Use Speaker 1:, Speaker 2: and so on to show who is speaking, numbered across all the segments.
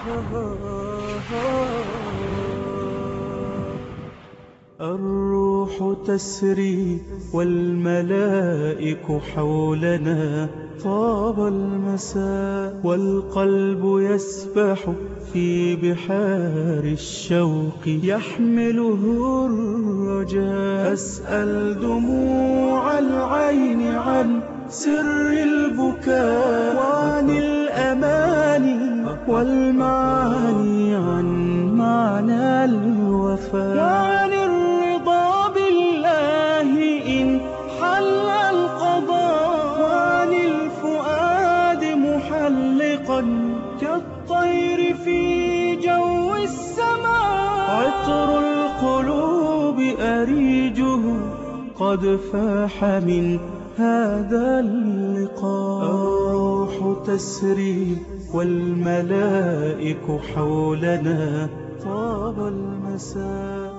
Speaker 1: الروح تسري والملائك حولنا طاب المساء والقلب يسبح في بحار الشوق يحمله الرجاء أسأل دموع العين عن سر البكاء وعن الأماني والمعاني عن معنى الوفاء وعن الرضا بالله إن حل القضاء وعن الفؤاد محلقا كالطير في جو السماء عطر القلوب أريجه قد فاح من هذا اللقاء الروح تسري والملائك حولنا طاب المساء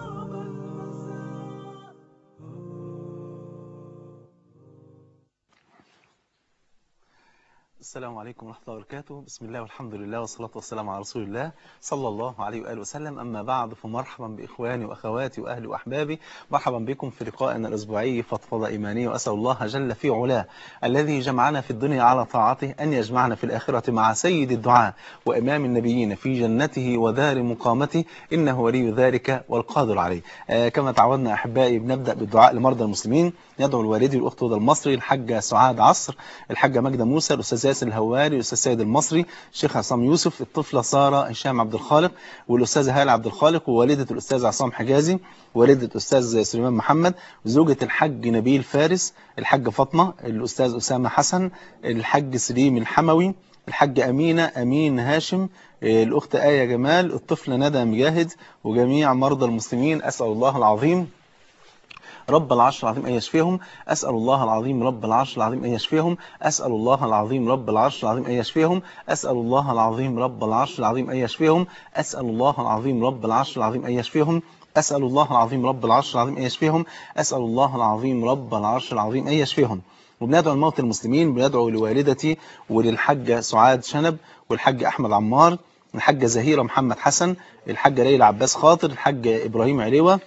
Speaker 2: السلام عليكم ورحمة الله وبركاته بسم الله والحمد لله والصلاة والسلام على رسول الله صلى الله عليه وآله وسلم أما بعد فمرحبا بإخواني وأخواتي وأهلي وأحبابي مرحبا بكم في لقائنا الأسبوعي فضفضة إيمانية وأسأل الله جل في علاه الذي جمعنا في الدنيا على طاعته أن يجمعنا في الآخرة مع سيد الدعاء وإمام النبيين في جنته ودار مقامته إنه ولي ذلك والقادر عليه آه كما تعودنا أحبائي بنبدأ بالدعاء لمرضى المسلمين ندعو الوالدي والأخت هدى المصري الحاجة سعاد عصر الحاجة ماجدة موسى الأستاذ ياسر الهواري الأستاذ سيد المصري الشيخ عصام يوسف الطفلة سارة هشام عبد الخالق والأستاذ هالة عبد الخالق ووالدة الأستاذ عصام حجازي والدة الأستاذ سليمان محمد وزوجة الحاج نبيل فارس الحاج فاطمة الأستاذ أسامة حسن الحاج سليم الحموي الحاج أمينة أمين هاشم الأخت آية جمال الطفلة ندى مجاهد وجميع مرضى المسلمين أسأل الله العظيم رب العرش العظيم أن يشفيهم أسأل الله العظيم رب العرش العظيم أن يشفيهم أسأل الله العظيم رب العرش العظيم أن يشفيهم أسأل الله العظيم رب العرش العظيم أن يشفيهم أسأل الله العظيم رب العرش العظيم أن يشفيهم أسأل الله العظيم رب العرش العظيم أن يشفيهم أسأل الله العظيم رب العرش العظيم أن يشفيهم وبندعو الموت المسلمين بندعو لوالدتي وللحاجة سعاد شنب والحاج أحمد عمار الحاجة زهيرة محمد حسن الحاجة ليلى عباس خاطر الحاج إبراهيم عليوة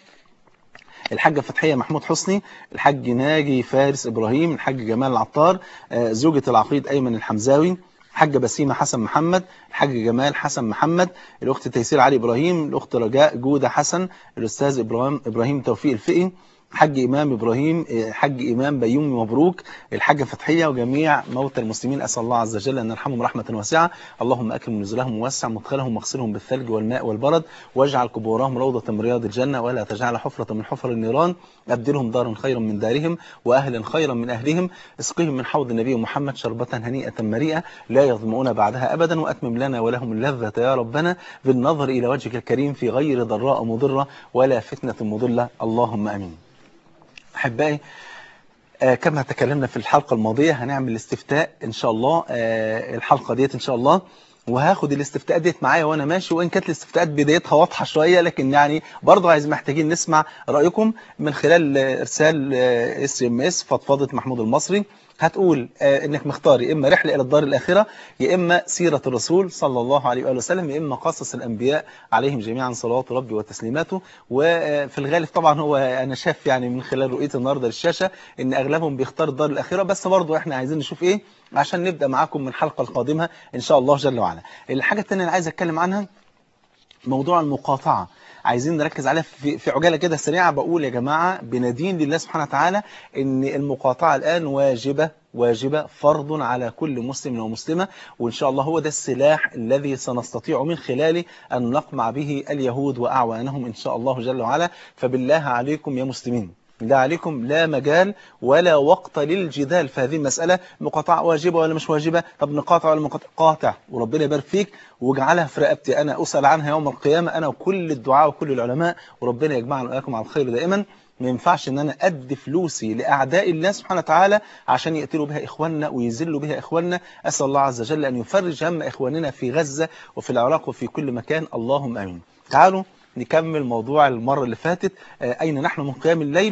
Speaker 2: الحاجة فتحية محمود حسني الحاج ناجي فارس إبراهيم الحاج جمال العطار زوجة العقيد أيمن الحمزاوي الحاجة بسيمة حسن محمد الحاج جمال حسن محمد الأخت تيسير علي إبراهيم الأخت رجاء جودة حسن الأستاذ إبراهيم, إبراهيم توفيق الفقي الحاج إمام إبراهيم الحاج إمام بيومي مبروك الحاجة فتحية وجميع موتى المسلمين أسأل الله عز وجل أن يرحمهم رحمة واسعة اللهم أكرم نزلهم ووسع مدخلهم واغسلهم بالثلج والماء والبرد واجعل قبورهم روضة من رياض الجنة ولا تجعل حفرة من حفر النيران أبدلهم دارا خيرا من دارهم وأهلا خيرا من أهلهم اسقهم من حوض النبي محمد شربة هنيئة مريئة لا يظمؤون بعدها أبدا وأتمم لنا ولهم اللذة يا ربنا بالنظر إلى وجهك الكريم في غير ضراء مضرة ولا فتنة مضلة اللهم أمين أحبائي آه كما تكلمنا في الحلقة الماضية هنعمل استفتاء إن شاء الله آه الحلقة ديت إن شاء الله وهاخد الاستفتاء ديت معايا وانا ماشي وان كانت الاستفتاءات بدايتها واضحه شويه لكن يعني برضه عايز محتاجين نسمع رايكم من خلال ارسال اس ام اس فضفضه محمود المصري هتقول آه انك مختار يا اما رحله الى الدار الاخره يا اما سيره الرسول صلى الله عليه واله وسلم يا اما قصص الانبياء عليهم جميعا صلوات ربي وتسليماته وفي الغالب طبعا هو انا شايف يعني من خلال رؤيتي النهارده للشاشه ان اغلبهم بيختار الدار الاخره بس برضه احنا عايزين نشوف ايه عشان نبدا معاكم من الحلقه القادمه ان شاء الله جل وعلا الحاجه الثانيه اللي عايز اتكلم عنها موضوع المقاطعه عايزين نركز عليها في, في عجالة كده سريعة بقول يا جماعة بندين لله سبحانه وتعالى ان المقاطعة الآن واجبة واجبة فرض على كل مسلم ومسلمة وإن شاء الله هو ده السلاح الذي سنستطيع من خلاله أن نقمع به اليهود وأعوانهم إن شاء الله جل وعلا فبالله عليكم يا مسلمين لا عليكم لا مجال ولا وقت للجدال في هذه المسألة مقاطعة واجبة ولا مش واجبة طب نقاطع ولا مقاطع قاطع وربنا يبارك فيك واجعلها في رقبتي أنا أسأل عنها يوم القيامة أنا وكل الدعاء وكل العلماء وربنا يجمعنا وإياكم على الخير دائما ما ينفعش ان انا ادي فلوسي لاعداء الله سبحانه وتعالى عشان يقتلوا بها اخواننا ويذلوا بها اخواننا اسال الله عز وجل ان يفرج هم اخواننا في غزة وفي العراق وفي كل مكان اللهم امين تعالوا نكمل موضوع المرة اللي فاتت أين نحن من قيام الليل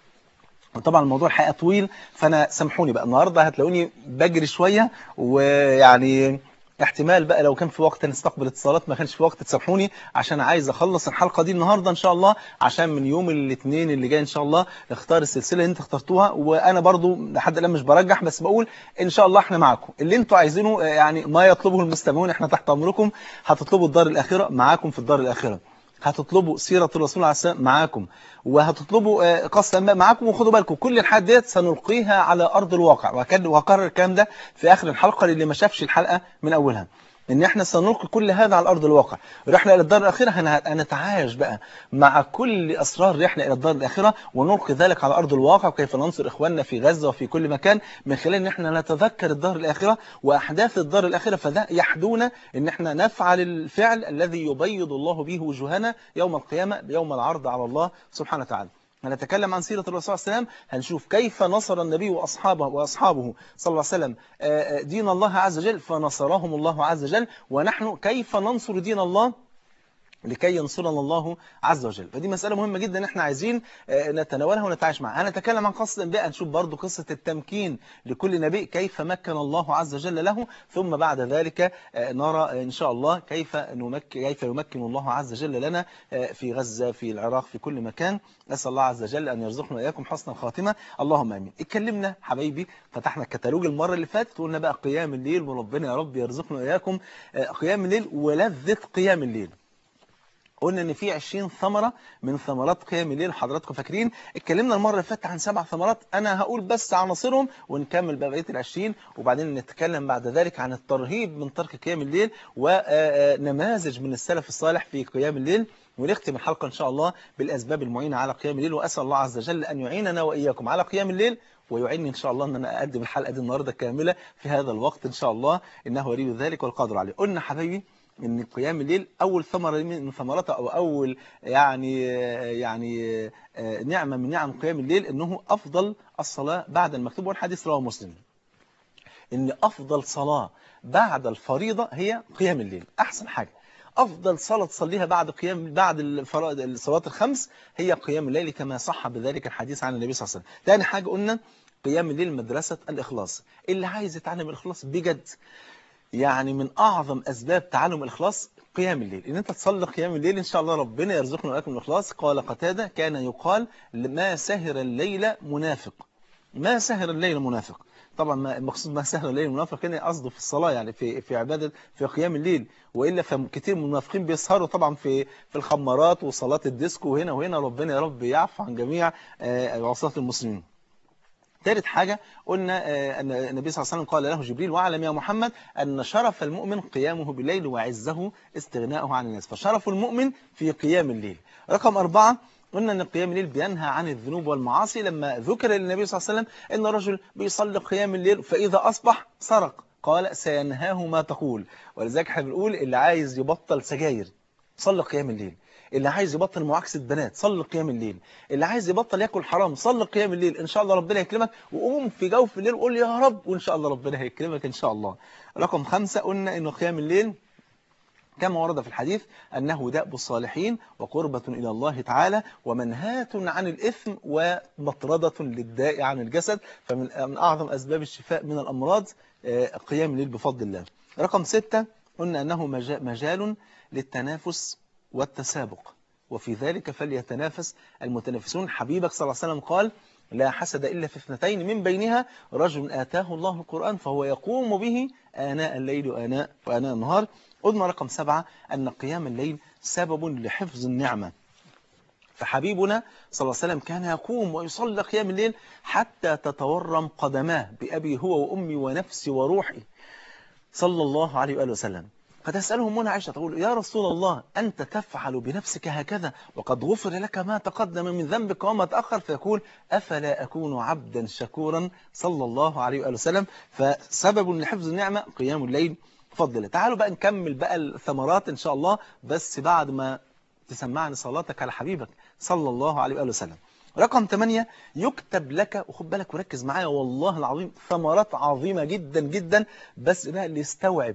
Speaker 2: وطبعا الموضوع الحقيقة طويل فأنا سامحوني بقى النهاردة هتلاقوني بجري شوية ويعني احتمال بقى لو كان في وقت نستقبل اتصالات ما كانش في وقت تسامحوني عشان عايز اخلص الحلقه دي النهارده ان شاء الله عشان من يوم الاثنين اللي جاي ان شاء الله اختار السلسله اللي انت اخترتوها وانا برضو لحد الان مش برجح بس بقول ان شاء الله احنا معاكم اللي انتوا عايزينه آه، يعني ما يطلبه المستمعون احنا تحت امركم هتطلبوا الدار الاخره معاكم في الدار الاخره هتطلبوا سيرة الرسول عليه السلام معاكم وهتطلبوا آه، قصة أنباء معاكم وخدوا بالكم كل الحاجات ديت سنلقيها على أرض الواقع وكان وهكرر الكلام ده في آخر الحلقة للي ما شافش الحلقة من أولها ان احنا سنلقي كل هذا على ارض الواقع رحله الى الدار الاخره هن- هنتعايش بقى مع كل اسرار رحله الى الدار الاخره ونلقي ذلك على ارض الواقع وكيف ننصر اخواننا في غزه وفي كل مكان من خلال ان احنا نتذكر الدار الاخره واحداث الدار الاخره فده يحدونا ان احنا نفعل الفعل الذي يبيض الله به وجوهنا يوم القيامه يوم العرض على الله سبحانه وتعالى هنتكلم عن سيرة الرسول صلى الله عليه وسلم هنشوف كيف نصر النبي وأصحابه وأصحابه صلى الله عليه وسلم آه، آه، دين الله عز وجل فنصرهم الله عز وجل ونحن كيف ننصر دين الله لكي ينصرنا الله عز وجل فدي مسألة مهمة جدا ان احنا عايزين آه، نتناولها ونتعايش معها هنتكلم عن قصة الانبياء هنشوف برضو قصة التمكين لكل نبي كيف مكن الله عز وجل له ثم بعد ذلك آه، نرى ان شاء الله كيف نمكن كيف يمكن الله عز وجل لنا آه، في غزة في العراق في كل مكان نسأل الله عز وجل ان يرزقنا واياكم حسن الخاتمة اللهم امين اتكلمنا حبايبي فتحنا الكتالوج المرة اللي فاتت وقلنا بقى قيام الليل وربنا يا رب يرزقنا واياكم آه، قيام الليل ولذة قيام الليل قلنا ان في 20 ثمرة من ثمرات قيام الليل حضراتكم فاكرين اتكلمنا المرة اللي فاتت عن سبع ثمرات انا هقول بس عناصرهم ونكمل بقى بقية ال 20 وبعدين نتكلم بعد ذلك عن الترهيب من ترك قيام الليل ونماذج من السلف الصالح في قيام الليل ونختم الحلقة ان شاء الله بالاسباب المعينة على قيام الليل واسال الله عز وجل ان يعيننا واياكم على قيام الليل ويعيني ان شاء الله ان انا اقدم الحلقة دي النهارده كاملة في هذا الوقت ان شاء الله انه ولي ذلك والقادر عليه قلنا حبايبي ان قيام الليل اول ثمره من ثمراتها او اول يعني يعني آه، نعمه من نعم قيام الليل انه افضل الصلاه بعد المكتوب والحديث رواه مسلم ان افضل صلاه بعد الفريضه هي قيام الليل احسن حاجه افضل صلاه تصليها بعد قيام بعد الفرائض الصلوات الخمس هي قيام الليل كما صح بذلك الحديث عن النبي صلى الله عليه وسلم ثاني حاجه قلنا قيام الليل مدرسه الاخلاص اللي عايز يتعلم الاخلاص بجد يعني من أعظم أسباب تعلم الإخلاص قيام الليل إن أنت تصلي قيام الليل إن شاء الله ربنا يرزقنا وإياكم الإخلاص قال قتادة كان يقال ما سهر الليل منافق ما سهر الليل منافق طبعا ما المقصود ما سهر الليل منافق هنا قصده في الصلاة يعني في في عبادة في قيام الليل وإلا فكثير من المنافقين بيسهروا طبعا في في الخمارات وصلاة الديسكو وهنا وهنا ربنا يا رب يعفو عن جميع آه، عصاة المسلمين ثالث حاجة قلنا آه، أن النبي صلى الله عليه وسلم قال له جبريل واعلم يا محمد أن شرف المؤمن قيامه بالليل وعزه استغناؤه عن الناس فشرف المؤمن في قيام الليل رقم أربعة قلنا أن قيام الليل بينهى عن الذنوب والمعاصي لما ذكر للنبي صلى الله عليه وسلم أن رجل بيصلي قيام الليل فإذا أصبح سرق قال سينهاه ما تقول ولذلك احنا بنقول اللي عايز يبطل سجاير صلي قيام الليل اللي عايز يبطل معاكسة بنات صلي قيام الليل اللي عايز يبطل ياكل حرام صلي قيام الليل ان شاء الله ربنا يكرمك وقوم في جوف الليل وقول يا رب وان شاء الله ربنا هيكرمك ان شاء الله رقم خمسة قلنا انه قيام الليل كما ورد في الحديث أنه دأب الصالحين وقربة إلى الله تعالى ومنهاة عن الإثم ومطردة للداء عن الجسد فمن من أعظم أسباب الشفاء من الأمراض آه، قيام الليل بفضل الله رقم ستة قلنا أنه مجا- مجال للتنافس والتسابق وفي ذلك فليتنافس المتنافسون حبيبك صلى الله عليه وسلم قال لا حسد إلا في اثنتين من بينها رجل آتاه الله القرآن فهو يقوم به آناء الليل وآناء, وآناء النهار قلنا رقم سبعة أن قيام الليل سبب لحفظ النعمة فحبيبنا صلى الله عليه وسلم كان يقوم ويصلي قيام الليل حتى تتورم قدماه بأبي هو وأمي ونفسي وروحي صلى الله عليه وآله وسلم فتسأله منى عائشة تقول يا رسول الله أنت تفعل بنفسك هكذا وقد غفر لك ما تقدم من ذنبك وما تأخر فيقول أفلا أكون عبدا شكورا صلى الله عليه وآله وسلم فسبب لحفظ النعمة قيام الليل بفضل الله تعالوا بقى نكمل بقى الثمرات إن شاء الله بس بعد ما تسمعني صلاتك على حبيبك صلى الله عليه وآله وسلم رقم 8 يكتب لك وخد بالك وركز معايا والله العظيم ثمرات عظيمة جدا جدا بس بقى اللي يستوعب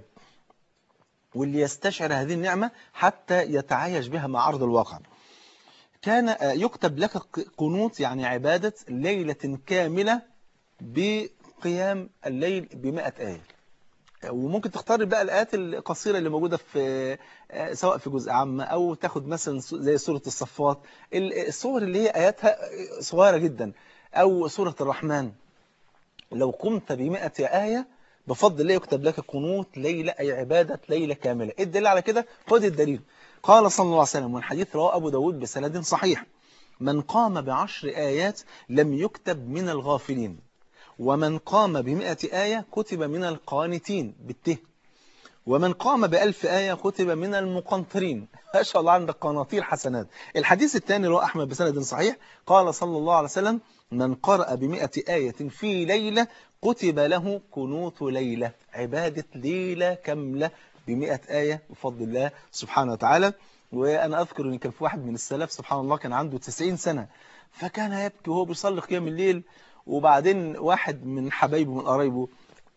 Speaker 2: واللي يستشعر هذه النعمة حتى يتعايش بها مع أرض الواقع كان آه، يكتب لك ق- قنوت يعني عبادة ليلة كاملة بقيام الليل بمئة آية وممكن تختار بقى الآيات القصيرة اللي موجودة في آه، سواء في جزء عامة أو تاخد مثلا س- زي سورة الصفات ال- الصور اللي هي آياتها صغيرة جدا أو سورة الرحمن لو قمت بمئة آية بفضل الله يكتب لك قنوت ليلة أي عبادة ليلة كاملة إيه الدليل على كده خد الدليل قال صلى الله عليه وسلم والحديث رواه أبو داود بسند صحيح من قام بعشر آيات لم يكتب من الغافلين ومن قام بمئة آية كتب من القانتين بالته ومن قام بألف آية كتب من المقنطرين ما شاء الله عندك قناطير حسنات الحديث الثاني اللي هو أحمد بسند صحيح قال صلى الله عليه وسلم من قرأ بمئة آية في ليلة كتب له كنوت ليلة عبادة ليلة كاملة بمئة آية بفضل الله سبحانه وتعالى وأنا أذكر أن كان في واحد من السلف سبحان الله كان عنده 90 سنة فكان يبكي وهو بيصلي قيام الليل وبعدين واحد من حبايبه من قرايبه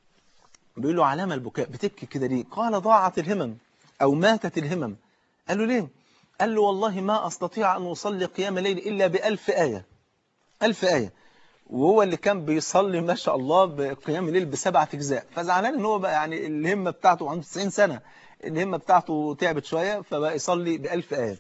Speaker 2: بيقول له علامة البكاء بتبكي كده ليه قال ضاعت الهمم أو ماتت الهمم قال له ليه قال له والله ما أستطيع أن أصلي قيام الليل إلا بألف آية ألف آية وهو اللي كان بيصلي ما شاء الله بقيام الليل بسبعة أجزاء فزعلان إن هو بقى يعني الهمة بتاعته عنده 90 سنة الهمة بتاعته تعبت شوية فبقى يصلي بألف آية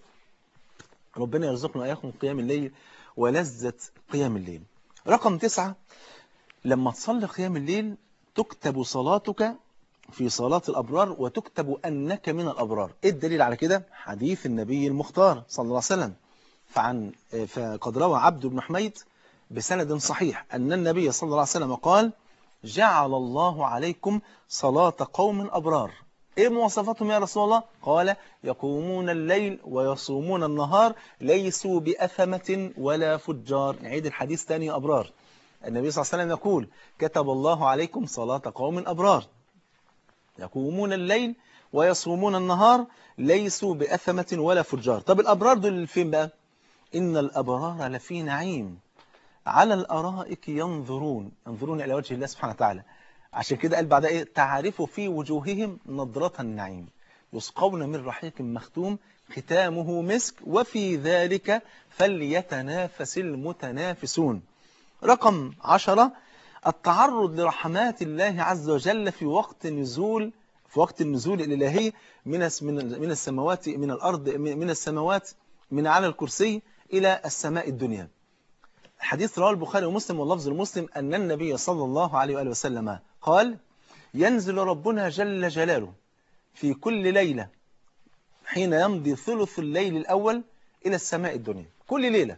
Speaker 2: ربنا يرزقنا وإياكم قيام الليل ولذة قيام الليل رقم تسعة لما تصلي قيام الليل تكتب صلاتك في صلاة الأبرار وتكتب أنك من الأبرار إيه الدليل على كده؟ حديث النبي المختار صلى الله عليه وسلم فعن فقد روى عبد بن حميد بسند صحيح أن النبي صلى الله عليه وسلم قال جعل الله عليكم صلاة قوم أبرار إيه مواصفاتهم يا رسول الله؟ قال يقومون الليل ويصومون النهار ليسوا بأثمة ولا فجار نعيد الحديث تاني يا أبرار النبي صلى الله عليه وسلم يقول كتب الله عليكم صلاة قوم أبرار يقومون الليل ويصومون النهار ليسوا بأثمة ولا فجار طب الأبرار دول فين بقى إن الأبرار لفي نعيم على الأرائك ينظرون ينظرون إلى وجه الله سبحانه وتعالى عشان كده قال بعد إيه تعرف في وجوههم نظرة النعيم يسقون من رحيق مختوم ختامه مسك وفي ذلك فليتنافس المتنافسون رقم عشرة التعرض لرحمات الله عز وجل في وقت نزول في وقت النزول الإلهي من من من السماوات من الأرض من السماوات من على الكرسي إلى السماء الدنيا حديث رواه البخاري ومسلم واللفظ المسلم أن النبي صلى الله عليه وآله وسلم قال ينزل ربنا جل جلاله في كل ليلة حين يمضي ثلث الليل الأول إلى السماء الدنيا كل ليلة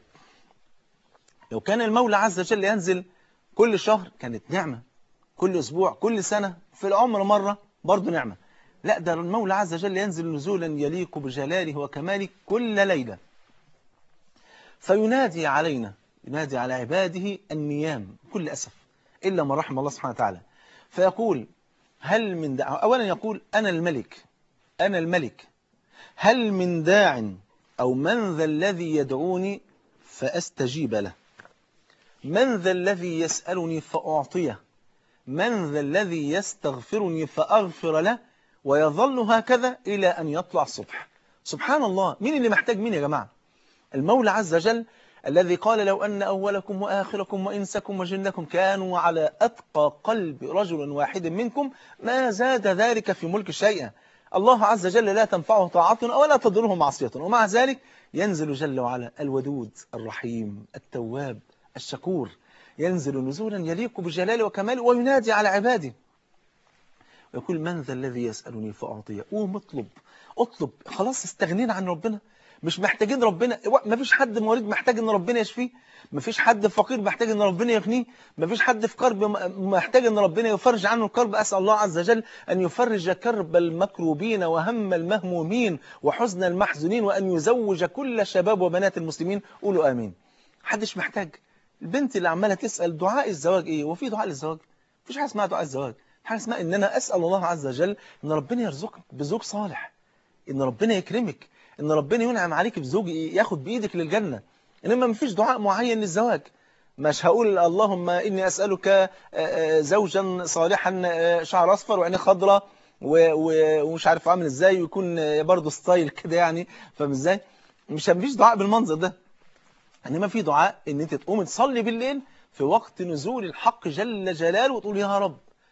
Speaker 2: لو كان المولى عز وجل ينزل كل شهر كانت نعمة كل أسبوع كل سنة في العمر مرة برضه نعمة لا ده المولى عز وجل ينزل نزولا يليق بجلاله وكماله كل ليلة فينادي علينا ينادي على عباده النيام كل أسف إلا من رحم الله سبحانه وتعالى فيقول هل من داع أولا يقول أنا الملك أنا الملك هل من داع أو من ذا الذي يدعوني فأستجيب له من ذا الذي يسألني فأعطيه من ذا الذي يستغفرني فأغفر له ويظل هكذا إلى أن يطلع الصبح سبحان الله مين اللي محتاج مين يا جماعة المولى عز وجل الذي قال لو أن أولكم وآخركم وإنسكم وجنكم كانوا على أتقى قلب رجل واحد منكم ما زاد ذلك في ملك شيئا الله عز وجل لا تنفعه طاعتنا ولا تضره معصية ومع ذلك ينزل جل وعلا الودود الرحيم التواب الشكور ينزل نزولا يليق بجلاله وكماله وينادي على عباده ويقول من ذا الذي يسألني فأعطيه قوم اطلب اطلب خلاص استغنينا عن ربنا مش محتاجين ربنا ما فيش حد مريض محتاج ان ربنا يشفيه ما فيش حد فقير محتاج ان ربنا يغنيه ما فيش حد في كرب محتاج ان ربنا يفرج عنه الكرب اسال الله عز وجل ان يفرج كرب المكروبين وهم المهمومين وحزن المحزونين وان يزوج كل شباب وبنات المسلمين قولوا امين محدش محتاج البنت اللي عماله تسال دعاء الزواج ايه وفي دعاء للزواج مفيش حاجه اسمها دعاء الزواج حاجه اسمها ان انا اسال الله عز وجل ان ربنا يرزقك بزوج صالح ان ربنا يكرمك ان ربنا ينعم عليك بزوج ياخد بايدك للجنه انما مفيش دعاء معين للزواج مش هقول اللهم اني اسالك زوجا صالحا شعر اصفر وعينيه خضراء ومش عارف عامل ازاي ويكون برضه ستايل كده يعني فاهم ازاي مش مفيش دعاء بالمنظر ده انما في دعاء ان انت تقوم تصلي بالليل في وقت نزول الحق جل جلاله وتقول يا رب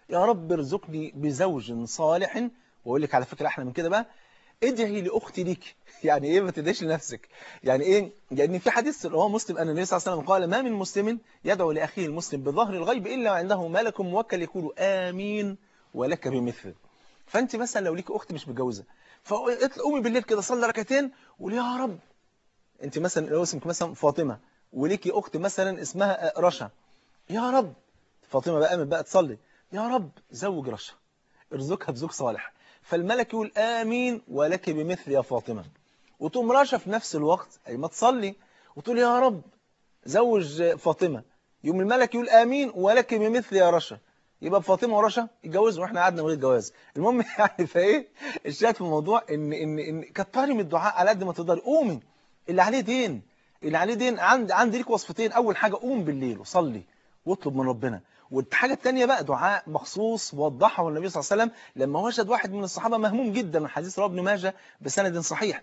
Speaker 2: يا رب ارزقني بزوج صالح واقول لك على فكره احلى من كده بقى ادعي لاختي ليك يعني ايه ما تدعيش لنفسك يعني ايه يعني في حديث رواه مسلم ان النبي صلى الله عليه وسلم قال ما من مسلم يدعو لاخيه المسلم بظهر الغيب الا وعنده ملك موكل يقول امين ولك بمثل فانت مثلا لو ليك اخت مش متجوزه فقومي بالليل كده صلي ركعتين وقولي يا رب انت مثلا لو اسمك مثلا فاطمه وليكي اخت مثلا اسمها رشا يا رب فاطمه بقى قامت بقى تصلي يا رب زوج رشا ارزقها بزوج صالح فالملك يقول آمين ولك بمثل يا فاطمة وتقوم رشا في نفس الوقت أي ما تصلي وتقول يا رب زوج فاطمة يوم الملك يقول آمين ولك بمثل يا رشا يبقى فاطمة ورشا يتجوزوا واحنا قعدنا من غير جواز المهم يعني فايه الشاهد في الموضوع ان ان ان كتري من الدعاء على قد ما تقدري قومي اللي عليه دين اللي عليه دين عند عندي ليك وصفتين اول حاجه قوم بالليل وصلي واطلب من ربنا والحاجة الثانية بقى دعاء مخصوص وضحه النبي صلى الله عليه وسلم لما وجد واحد من الصحابة مهموم جدا من حديث رواه ابن ماجه بسند صحيح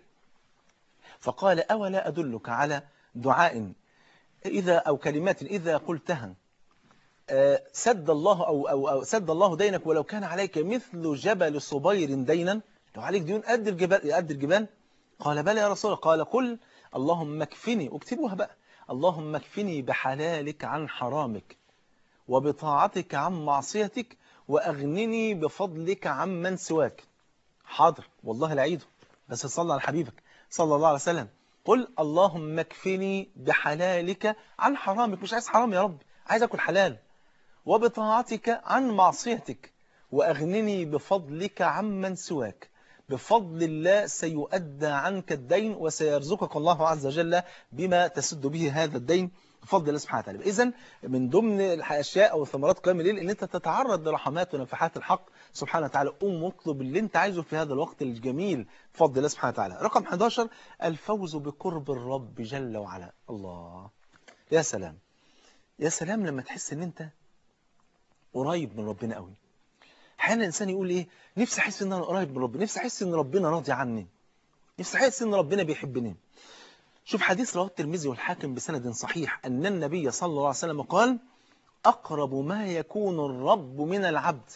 Speaker 2: فقال أولا أدلك على دعاء إذا أو كلمات إذا قلتها سد الله أو, أو, أو سد الله دينك ولو كان عليك مثل جبل صبير دينا لو عليك ديون قد الجبال قد الجبال قال بلى يا رسول الله قال قل اللهم اكفني واكتبوها بقى اللهم اكفني بحلالك عن حرامك وبطاعتك عن معصيتك وأغنني بفضلك عن من سواك حاضر والله العيد بس صلى على حبيبك صلى الله عليه وسلم قل اللهم اكفني بحلالك عن حرامك مش عايز حرام يا رب عايز أكل حلال وبطاعتك عن معصيتك وأغنني بفضلك عن من سواك بفضل الله سيؤدى عنك الدين وسيرزقك الله عز وجل بما تسد به هذا الدين بفضل الله سبحانه وتعالى إذا من ضمن الأشياء أو ثمرات قيام الليل إن أنت تتعرض لرحمات ونفحات الحق سبحانه وتعالى قوم واطلب اللي أنت عايزه في هذا الوقت الجميل بفضل الله سبحانه وتعالى رقم 11 الفوز بقرب الرب جل وعلا الله يا سلام يا سلام لما تحس ان انت قريب من ربنا قوي احيانا الانسان يقول ايه نفسي احس ان انا قريب من ربنا نفسي احس ان ربنا راضي عني نفسي احس ان ربنا بيحبني شوف حديث رواه الترمذي والحاكم بسند صحيح ان النبي صلى الله عليه وسلم قال اقرب ما يكون الرب من العبد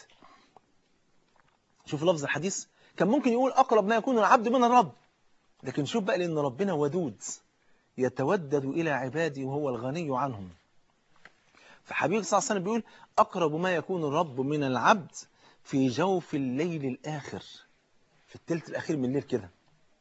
Speaker 2: شوف لفظ الحديث كان ممكن يقول اقرب ما يكون العبد من الرب لكن شوف بقى لان ربنا ودود يتودد الى عباده وهو الغني عنهم فحبيب صلى الله عليه وسلم بيقول أقرب ما يكون الرب من العبد في جوف الليل الآخر في التلت الأخير من الليل كده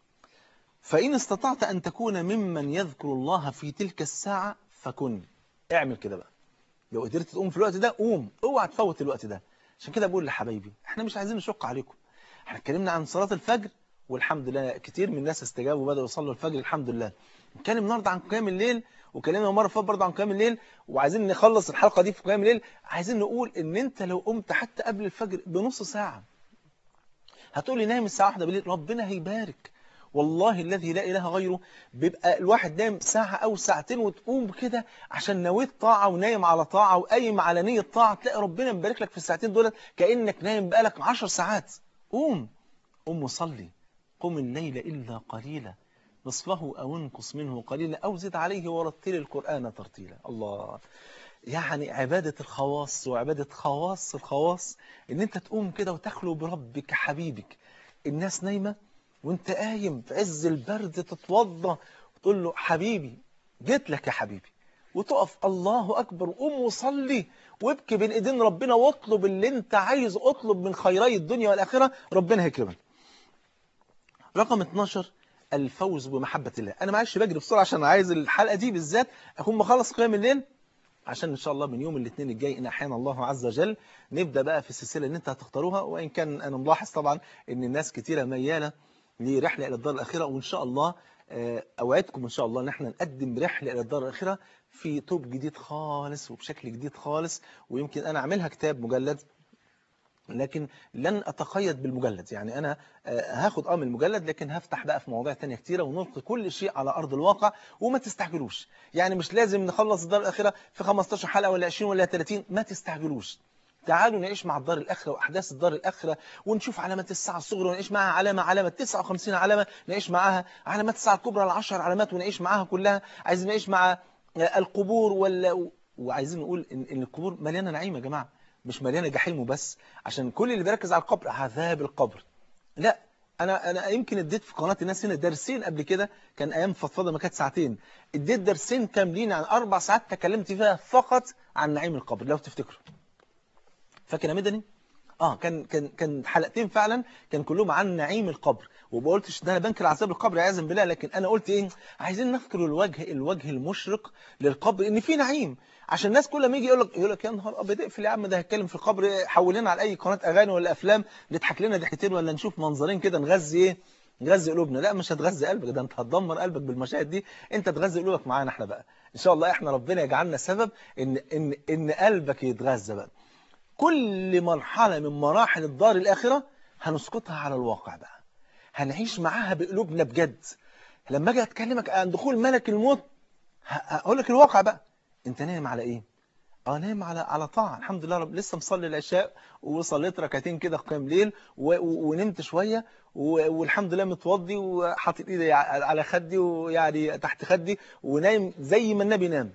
Speaker 2: فإن استطعت أن تكون ممن يذكر الله في تلك الساعة فكن اعمل كده بقى لو قدرت تقوم في الوقت ده قوم اوعى تفوت الوقت ده عشان كده بقول لحبايبي احنا مش عايزين نشق عليكم احنا اتكلمنا عن صلاة الفجر والحمد لله كتير من الناس استجابوا وبدأوا يصلوا الفجر الحمد لله نتكلم النهارده عن قيام الليل وكلمنا مرة فات برضه عن قيام الليل وعايزين نخلص الحلقة دي في قيام الليل عايزين نقول ان انت لو قمت حتى قبل الفجر بنص ساعة هتقولي نايم الساعة واحدة بالليل ربنا هيبارك والله الذي لا إله غيره بيبقى الواحد نايم ساعة أو ساعتين وتقوم كده عشان نويت طاعة ونايم على طاعة وقايم على نية طاعة تلاقي ربنا مبارك لك في الساعتين دول كأنك نايم بقالك عشر ساعات قوم قوم وصلي قم الليل إلا قليلا نصفه أو انقص منه قليلا أو زد عليه ورتل القرآن ترتيلا الله يعني عبادة الخواص وعبادة خواص الخواص ان انت تقوم كده وتخلو بربك حبيبك الناس نايمة وانت قايم في عز البرد تتوضى وتقول له حبيبي جيت لك يا حبيبي وتقف الله أكبر وقوم وصلي وابكي بين ايدين ربنا واطلب اللي انت عايزه اطلب من خيري الدنيا والآخرة ربنا هيكرمك رقم 12 الفوز بمحبة الله أنا معلش بجري بسرعة عشان عايز الحلقة دي بالذات أكون مخلص قيام الليل عشان إن شاء الله من يوم الاثنين الجاي إن أحيانا الله عز وجل نبدأ بقى في السلسلة اللي أنت هتختاروها وإن كان أنا ملاحظ طبعا إن الناس كتيرة ميالة لرحلة إلى الدار الأخيرة وإن شاء الله أوعدكم إن شاء الله إن احنا نقدم رحلة إلى الدار الأخيرة في توب جديد خالص وبشكل جديد خالص ويمكن أنا أعملها كتاب مجلد لكن لن أتقيد بالمجلد يعني أنا هاخد آه من المجلد لكن هفتح بقى في مواضيع تانية كتيرة ونلقي كل شيء على أرض الواقع وما تستعجلوش يعني مش لازم نخلص الدار الأخيرة في 15 حلقة ولا 20 ولا 30 ما تستعجلوش تعالوا نعيش مع الدار الأخرة وأحداث الدار الأخرة ونشوف علامات الساعة الصغرى ونعيش معها علامة علامة 59 علامة نعيش معاها علامات الساعة الكبرى العشر علامات ونعيش معاها كلها عايزين نعيش مع القبور ولا وعايزين نقول إن القبور مليانة نعيم يا جماعة مش مليانه جحيم وبس عشان كل اللي بيركز على القبر عذاب القبر لا انا انا يمكن اديت في قناه الناس هنا درسين قبل كده كان ايام فضفضه ما كانت ساعتين اديت درسين كاملين عن اربع ساعات تكلمت فيها فقط عن نعيم القبر لو تفتكروا فاكر يا مدني اه كان كان كان حلقتين فعلا كان كلهم عن نعيم القبر وما قلتش ان انا بنكر عذاب القبر عياذا بالله لكن انا قلت ايه عايزين نذكر الوجه الوجه المشرق للقبر ان في نعيم عشان الناس كل ما يجي يقول لك يقول لك يا نهار ابيض اقفل يا عم ده هيتكلم في القبر حولنا على اي قناه اغاني ولا افلام نضحك لنا ضحكتين ولا نشوف منظرين كده نغذي ايه نغذي قلوبنا لا مش هتغذي قلبك ده انت هتدمر قلبك بالمشاهد دي انت تغذي قلوبك معانا احنا بقى ان شاء الله احنا ربنا يجعلنا سبب ان ان ان قلبك يتغذى بقى كل مرحلة من مراحل الدار الآخرة هنسقطها على الواقع بقى هنعيش معاها بقلوبنا بجد لما اجي اتكلمك عن دخول ملك الموت هقول لك الواقع بقى انت نايم على ايه اه نايم على على طاعه الحمد لله رب لسه مصلي العشاء وصليت ركعتين كده قيام ليل و... و... ونمت شويه و... والحمد لله متوضي وحاطط ايدي على خدي ويعني تحت خدي ونايم زي ما النبي نام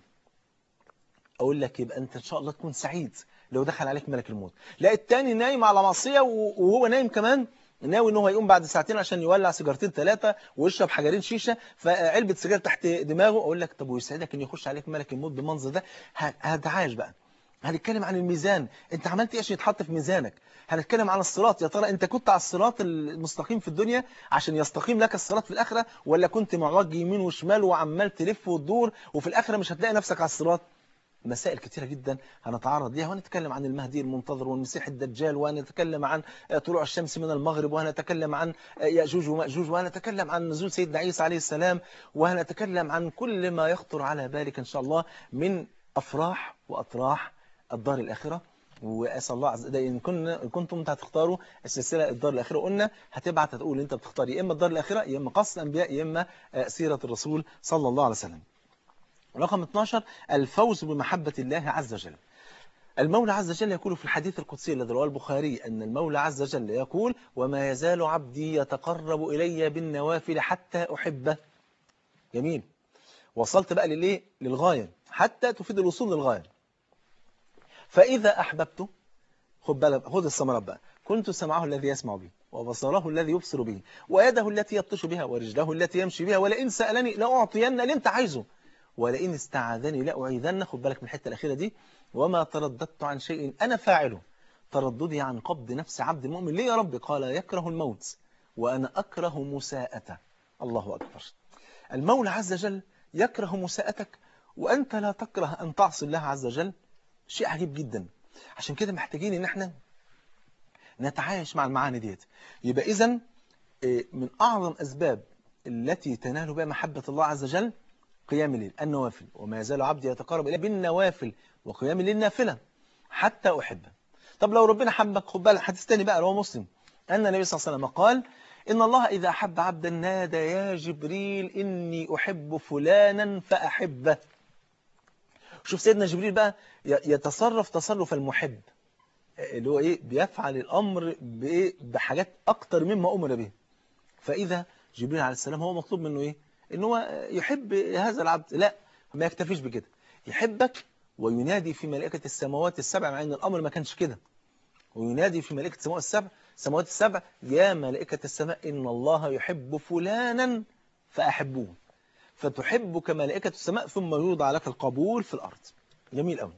Speaker 2: اقول لك يبقى انت ان شاء الله تكون سعيد لو دخل عليك ملك الموت لا التاني نايم على معصية وهو نايم كمان ناوي ان هو يقوم بعد ساعتين عشان يولع سيجارتين ثلاثة ويشرب حجرين شيشة فعلبة سجاير تحت دماغه اقول لك طب ويسعدك ان يخش عليك ملك الموت بالمنظر ده هتعايش بقى هنتكلم عن الميزان انت عملت ايه عشان يتحط في ميزانك هنتكلم عن الصراط يا ترى انت كنت على الصراط المستقيم في الدنيا عشان يستقيم لك الصراط في الاخره ولا كنت معوج يمين وشمال وعمال تلف وتدور وفي الاخره مش هتلاقي نفسك على الصراط مسائل كثيرة جدا هنتعرض ليها ونتكلم عن المهدي المنتظر والمسيح الدجال ونتكلم عن طلوع الشمس من المغرب وهنتكلم عن يأجوج ومأجوج وهنتكلم عن نزول سيدنا عيسى عليه السلام وهنتكلم عن كل ما يخطر على بالك إن شاء الله من أفراح وأطراح الدار الآخرة واسال الله عز وجل ان كنا كنتم هتختاروا السلسله الدار الاخره قلنا هتبعت هتقول انت بتختار يا اما الدار الاخره يا اما قصص الانبياء يا اما سيره الرسول صلى الله عليه وسلم رقم 12 الفوز بمحبة الله عز وجل المولى عز وجل يقول في الحديث القدسي الذي رواه البخاري أن المولى عز وجل يقول وما يزال عبدي يتقرب إلي بالنوافل حتى أحبه جميل وصلت بقى للإيه للغاية حتى تفيد الوصول للغاية فإذا أحببته خد بالك خد الثمرات بقى كنت سمعه الذي يسمع به وبصره الذي يبصر به ويده التي يبطش بها ورجله التي يمشي بها ولئن سألني لأعطين اللي انت عايزه ولئن استعاذني لأعيذن خد بالك من الحتة الأخيرة دي وما ترددت عن شيء أنا فاعله ترددي عن قبض نفس عبد مؤمن ليه يا رب قال يكره الموت وأنا أكره مساءته الله أكبر المولى عز وجل يكره مساءتك وأنت لا تكره أن تعصي الله عز وجل شيء عجيب جدا عشان كده محتاجين ان احنا نتعايش مع المعاني ديت يبقى اذا من أعظم أسباب التي تنال بها محبة الله عز وجل قيام الليل النوافل وما يزال عبدي يتقرب إليه بالنوافل وقيام الليل نافلة حتى أحبه طب لو ربنا حبك خد بالك حديث تاني بقى هو مسلم أن النبي صلى الله عليه وسلم قال إن الله إذا أحب عبدا نادى يا جبريل إني أحب فلانا فأحبه شوف سيدنا جبريل بقى يتصرف تصرف المحب اللي هو إيه بيفعل الأمر بإيه بحاجات أكتر مما أمر به فإذا جبريل عليه السلام هو مطلوب منه إيه إن هو يحب هذا العبد لا ما يكتفيش بكده يحبك وينادي في ملائكة السماوات السبع مع أن الأمر ما كانش كده وينادي في ملائكة السماوات السبع السماوات السبع يا ملائكة السماء إن الله يحب فلانا فأحبوه فتحبك ملائكة السماء ثم يوضع لك القبول في الأرض جميل قوي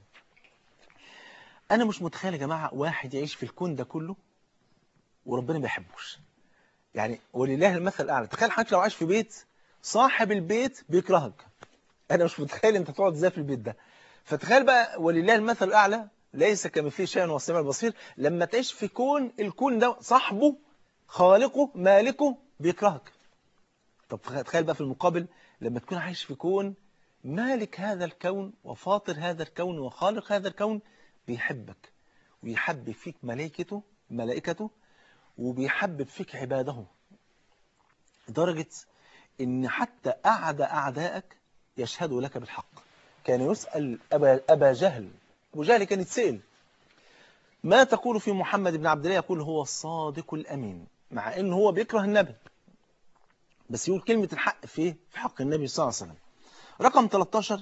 Speaker 2: أنا مش متخيل يا جماعة واحد يعيش في الكون ده كله وربنا ما يحبوش يعني ولله المثل الأعلى تخيل حضرتك لو عايش في بيت صاحب البيت بيكرهك أنا مش متخيل أنت تقعد ازاي في البيت ده فتخيل بقى ولله المثل الأعلى ليس كمثله شيء هو السميع البصير لما تعيش في كون الكون ده صاحبه خالقه مالكه بيكرهك طب تخيل بقى في المقابل لما تكون عايش في كون مالك هذا الكون وفاطر هذا الكون وخالق هذا الكون بيحبك ويحبب فيك ملائكته ملائكته وبيحبب فيك عباده لدرجة ان حتى أعدى أعدائك يشهدوا لك بالحق كان يسأل أبا, أبا جهل أبو جهل كان يتسأل ما تقول في محمد بن عبد الله يقول هو الصادق الأمين مع أنه هو بيكره النبي بس يقول كلمة الحق في في حق النبي صلى الله عليه وسلم رقم 13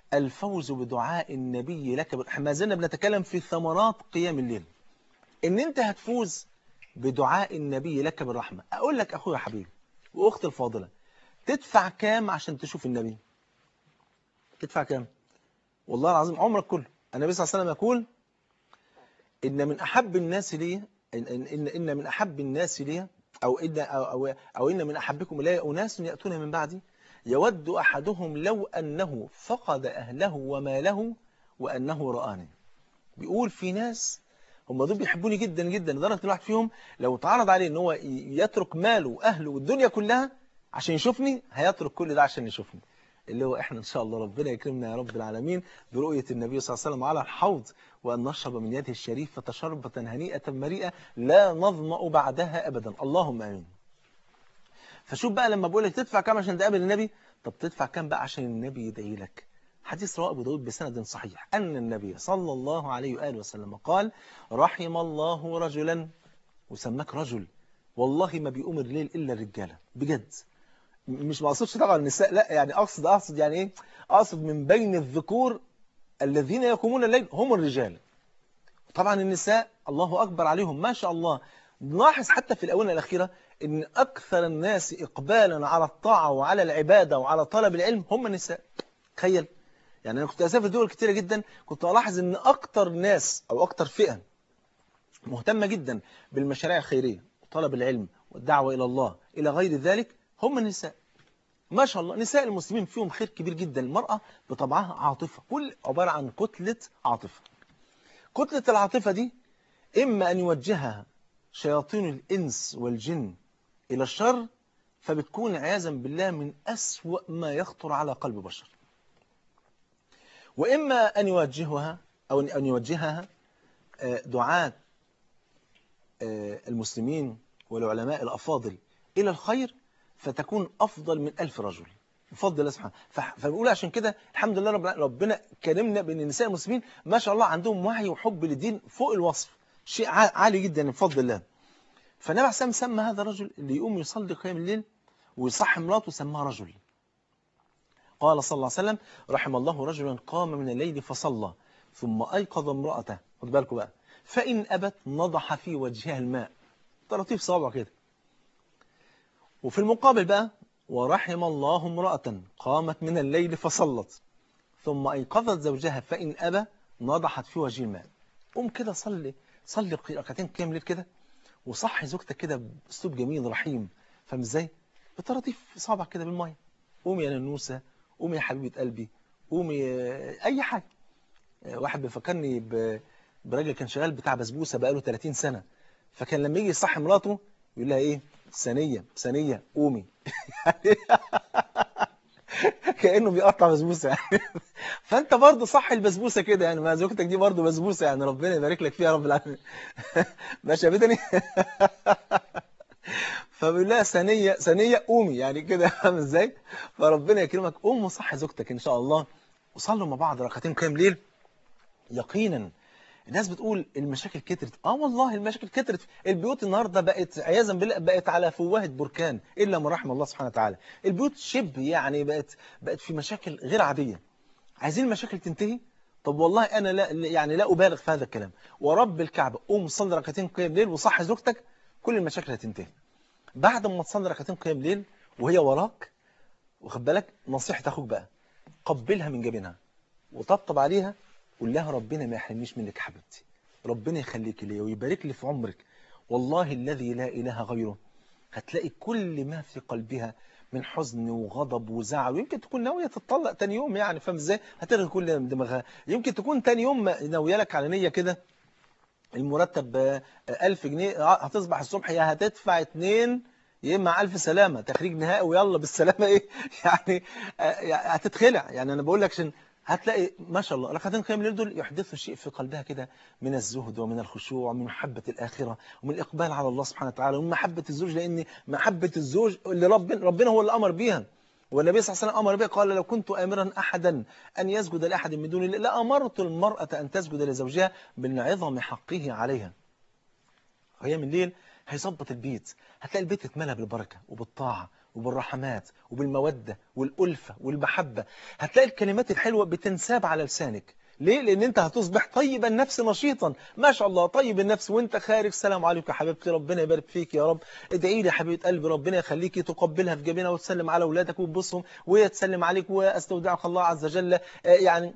Speaker 2: الفوز بدعاء النبي لك بال- ما زلنا بنتكلم في ثمرات قيام الليل ان انت هتفوز بدعاء النبي لك بالرحمة اقول لك اخويا حبيبي واختي الفاضلة تدفع كام عشان تشوف النبي تدفع كام والله العظيم عمرك كله النبي صلى الله عليه وسلم يقول ان من احب الناس لي ان ان ان, إن من احب الناس لي او ان او, أو, أو ان من احبكم الي اناس ياتون من بعدي يود احدهم لو انه فقد اهله وماله وانه رآني بيقول في ناس هم دول بيحبوني جدا جدا لدرجه الواحد فيهم لو اتعرض عليه ان هو ي- يترك ماله واهله والدنيا كلها عشان يشوفني هيترك كل ده عشان يشوفني اللي هو احنا ان شاء الله ربنا يكرمنا يا رب العالمين برؤيه النبي صلى الله عليه وسلم على الحوض وان نشرب من يده الشريفه شربه هنيئه مريئه لا نظمأ بعدها ابدا اللهم امين فشوف بقى لما بقول لك تدفع كام عشان تقابل النبي طب تدفع كام بقى عشان النبي يدعي لك حديث رواه ابو داود بسند صحيح ان النبي صلى الله عليه واله وسلم قال رحم الله رجلا وسماك رجل والله ما بيقوم الليل الا الرجاله بجد م- مش مقصودش طبعا النساء لا يعني اقصد اقصد يعني ايه اقصد من بين الذكور الذين يقومون الليل هم الرجال طبعا النساء الله أكبر عليهم ما شاء الله نلاحظ حتى في الآونة الأخيرة أن أكثر الناس إقبالا على الطاعة وعلى العبادة وعلى طلب العلم هم النساء تخيل يعني أنا كنت أسافر دول كتيرة جدا كنت ألاحظ أن أكثر ناس أو أكثر فئة مهتمة جدا بالمشاريع الخيرية وطلب العلم والدعوة إلى الله إلى غير ذلك هم النساء ما شاء الله نساء المسلمين فيهم خير كبير جدا المرأة بطبعها عاطفة كل عبارة عن كتلة عاطفة كتلة العاطفة دي إما أن يوجهها شياطين الإنس والجن إلى الشر فبتكون عياذا بالله من أسوأ ما يخطر على قلب بشر وإما أن يوجهها أو أن يوجهها آه، دعاة آه، المسلمين والعلماء الأفاضل إلى الخير فتكون أفضل من ألف رجل بفضل الله سبحانه فح- فبنقول عشان كده الحمد لله رب ربنا كرمنا بأن النساء المسلمين ما شاء الله عندهم وعي وحب للدين فوق الوصف شيء ع- عالي جدا بفضل الله فالنبي عليه الصلاة والسلام سمى هذا الرجل اللي يقوم يصلي قيام الليل ويصحي مراته سماه رجل قال صلى الله عليه وسلم رحم الله رجلا قام من الليل فصلى ثم أيقظ امرأته خد بالكم بقى فإن أبت نضح في وجهها الماء طراطيف صوابع كده وفي المقابل بقى ورحم الله امرأة قامت من الليل فصلت ثم أيقظت زوجها فإن أبى نضحت في وجه الماء قوم كده صلي صلي ركعتين قيام ليل كده وصحي زوجتك كده بأسلوب جميل رحيم فاهم ازاي؟ بطراطيف صابع كده بالمية قومي يا ننوسة قومي يا حبيبة قلبي قومي آه، أي حاجة آه، واحد بيفكرني ب- براجل كان شغال بتاع بسبوسة بقاله 30 سنة فكان لما يجي يصحي مراته يقول لها ايه ثانية ثانية قومي كأنه بيقطع بسبوسة يعني فانت برضه صح البسبوسه كده يعني ما زوجتك دي برضه بسبوسه يعني ربنا يبارك لك فيها يا رب العالمين ماشي يا بدني فبيقول لها ثانيه ثانيه قومي يعني كده فاهم ازاي فربنا يكرمك قوم وصحي زوجتك ان شاء الله وصلوا مع بعض ركعتين قيام ليل يقينا الناس بتقول المشاكل كترت اه والله المشاكل كترت البيوت النهارده بقت عياذا بالله بقت على فوهة بركان الا من رحم الله سبحانه وتعالى البيوت شبه يعني بقت بقت في مشاكل غير عاديه عايزين المشاكل تنتهي طب والله انا لا يعني لا ابالغ في هذا الكلام ورب الكعبه قوم صلي ركعتين قيام ليل وصحي زوجتك كل المشاكل هتنتهي بعد ما تصلي ركعتين قيام ليل وهي وراك واخد بالك نصيحه اخوك بقى قبلها من جبينها وطبطب عليها قول لها ربنا ما يحرمنيش منك يا حبيبتي ربنا يخليك لي ويبارك لي في عمرك والله الذي لا اله غيره هتلاقي كل ما في قلبها من حزن وغضب وزعل ويمكن تكون ناويه تتطلق تاني يوم يعني فاهم ازاي هتلغي كل من دماغها يمكن تكون تاني يوم ناويه لك على نيه كده المرتب آه، 1000 جنيه هتصبح الصبح يا هتدفع اتنين يا اما الف سلامه تخريج نهائي ويلا بالسلامه ايه يعني آه، هتتخلع يعني انا بقول لك عشان هتلاقي ما شاء الله ركعتين قيام الليل دول يحدثوا شيء في قلبها كده من الزهد ومن الخشوع ومن محبة الآخرة ومن الإقبال على الله سبحانه وتعالى ومن محبة الزوج لأن محبة الزوج اللي ربنا ربنا هو اللي أمر بيها والنبي صلى الله عليه وسلم أمر بها قال لو كنت آمرا أحدا أن يسجد لأحد من دون الله لأمرت المرأة أن تسجد لزوجها من عظم حقه عليها قيام الليل هيظبط البيت هتلاقي البيت اتملى بالبركة وبالطاعة وبالرحمات وبالمودة والألفة والمحبة هتلاقي الكلمات الحلوة بتنساب على لسانك ليه؟ لأن أنت هتصبح طيب النفس نشيطا ما شاء الله طيب النفس وأنت خارج سلام عليكم يا حبيبتي ربنا يبارك فيك يا رب ادعي لي يا حبيبة قلبي ربنا يخليكي تقبلها في جبينها وتسلم على أولادك وتبصهم وهي تسلم عليك واستودعك الله عز وجل آه، يعني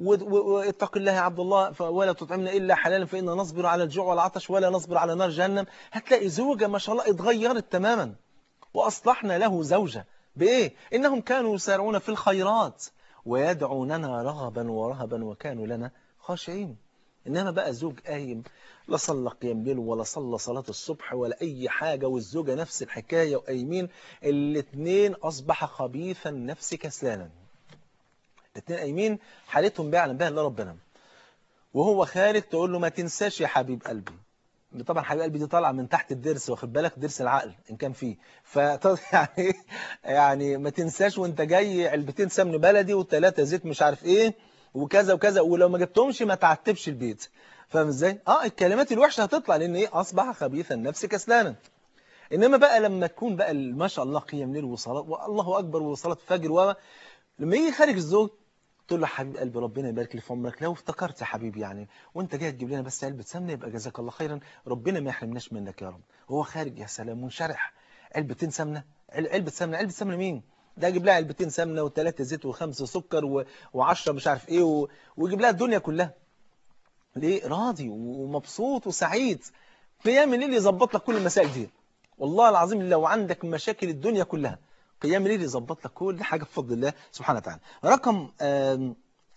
Speaker 2: واتق الله يا عبد الله ف- ولا تطعمنا إلا حلالا فإن نصبر على الجوع والعطش ولا نصبر على نار جهنم هتلاقي زوجة ما شاء الله اتغيرت تماما وأصلحنا له زوجة بإيه؟ إنهم كانوا يسارعون في الخيرات ويدعوننا رغبا ورهبا وكانوا لنا خاشعين إنما بقى زوج قايم لا صلى قيام ليل ولا صلى صلاة الصبح ولا أي حاجة والزوجة نفس الحكاية وقايمين الاثنين أصبح خبيث النفس كسلانا الاثنين قايمين حالتهم بيعلم بها الا ربنا وهو خارج تقول له ما تنساش يا حبيب قلبي طبعا حبيب قلبي دي طالعه من تحت الضرس واخد بالك ضرس العقل ان كان فيه ف يعني يعني ما تنساش وانت جاي علبتين سمن بلدي وثلاثه زيت مش عارف ايه وكذا وكذا ولو ما جبتهمش ما تعتبش البيت فاهم ازاي اه الكلمات الوحشه هتطلع لان ايه اصبح خبيث النفس كسلانا انما بقى لما تكون بقى ما شاء الله قيام ليل وصلاه والله اكبر وصلاه فجر و لما يجي خارج الزوج تقول له حبيب قلبي ربنا يبارك لي في عمرك لو افتكرت يا حبيبي يعني وانت جاي تجيب لنا بس علبه سمنه يبقى جزاك الله خيرا ربنا ما يحرمناش منك يا رب وهو خارج يا سلام منشرح علبتين سمنه عل- علبه سمنه علبه سمنه مين ده يجيب لها علبتين سمنه وثلاثه زيت وخمسه سكر و... وعشرة مش عارف ايه و... ويجيب لها الدنيا كلها ليه راضي ومبسوط وسعيد قيام الليل يظبط لك كل المسائل دي والله العظيم لو عندك مشاكل الدنيا كلها قيام الليل يظبط لك كل حاجة بفضل الله سبحانه وتعالى رقم آم،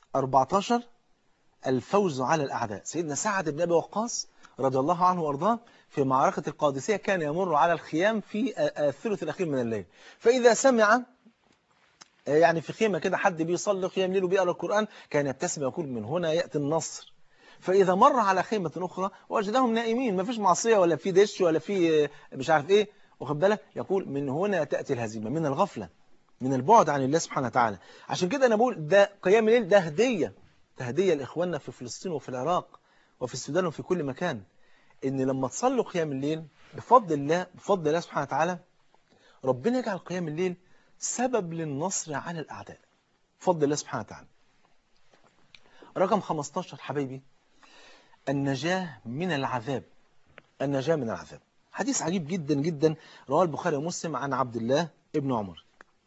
Speaker 2: 14 الفوز على الأعداء سيدنا سعد بن أبي وقاص رضي الله عنه وارضاه في معركة القادسية كان يمر على الخيام في آه، آه، الثلث الأخير من الليل فإذا سمع آه، يعني في خيمة كده حد بيصلي قيام ليل وبيقرأ القرآن كان يبتسم ويقول من هنا يأتي النصر فإذا مر على خيمة أخرى وجدهم نائمين ما فيش معصية ولا في دش ولا في آه، مش عارف إيه واخد بالك يقول من هنا تأتي الهزيمة من الغفلة من البعد عن الله سبحانه وتعالى عشان كده أنا بقول ده قيام الليل ده هدية ده هدية لإخواننا في فلسطين وفي العراق وفي السودان وفي كل مكان إن لما تصلوا قيام الليل بفضل الله بفضل الله سبحانه وتعالى ربنا يجعل قيام الليل سبب للنصر على الأعداء بفضل الله سبحانه وتعالى رقم 15 حبايبي النجاة من العذاب النجاة من العذاب حديث عجيب جدا جدا رواه البخاري ومسلم عن عبد الله ابن عمر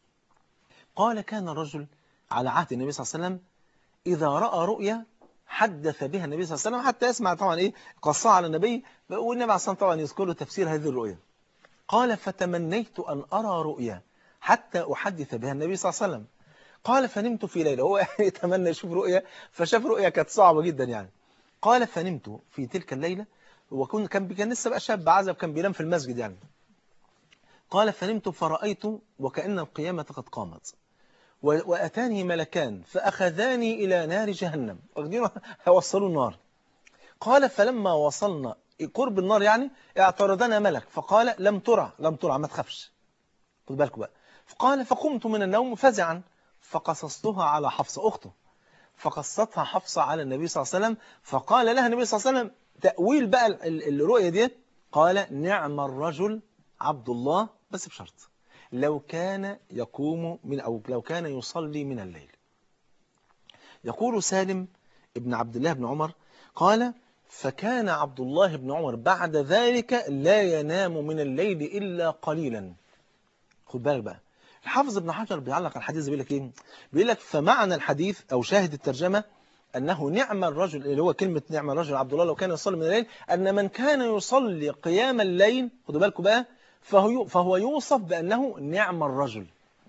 Speaker 2: قال كان الرجل على عهد النبي صلى الله عليه وسلم إذا رأى رؤيا حدث بها النبي صلى الله عليه وسلم حتى يسمع طبعا إيه قصة على النبي والنبي عليه الصلاة والسلام طبعا يذكر له تفسير هذه الرؤيا قال فتمنيت أن أرى رؤيا حتى أحدث بها النبي صلى الله عليه وسلم قال فنمت في ليلة هو يعني يتمنى يشوف رؤيا فشاف رؤيا كانت صعبة جدا يعني قال فنمت في تلك الليلة وكان كان كان لسه بقى شاب عزب كان بينام في المسجد يعني قال فنمت فرأيت وكأن القيامة قد قامت و- وأتاني ملكان فأخذاني إلى نار جهنم واخدينه هيوصلوا النار قال فلما وصلنا قرب النار يعني اعترضنا ملك فقال لم ترى لم ترى ما تخافش خد بالكم بقى فقال فقمت من النوم فزعا فقصصتها على حفصة أخته فقصتها حفصة على النبي صلى الله عليه وسلم فقال لها النبي صلى الله عليه وسلم تأويل بقى ال- ال- الرؤية دي قال نعم الرجل عبد الله بس بشرط لو كان يقوم من أو لو كان يصلي من الليل يقول سالم ابن عبد الله بن عمر قال فكان عبد الله بن عمر بعد ذلك لا ينام من الليل إلا قليلا خد بالك بقى الحافظ ابن حجر بيعلق على الحديث بيقول لك ايه بيقول لك فمعنى الحديث او شاهد الترجمه انه نعم الرجل اللي هو كلمه نعم الرجل عبد الله لو كان يصلي من الليل ان من كان يصلي قيام الليل خدوا بالكم بقى فهو فهو يوصف بانه نعم الرجل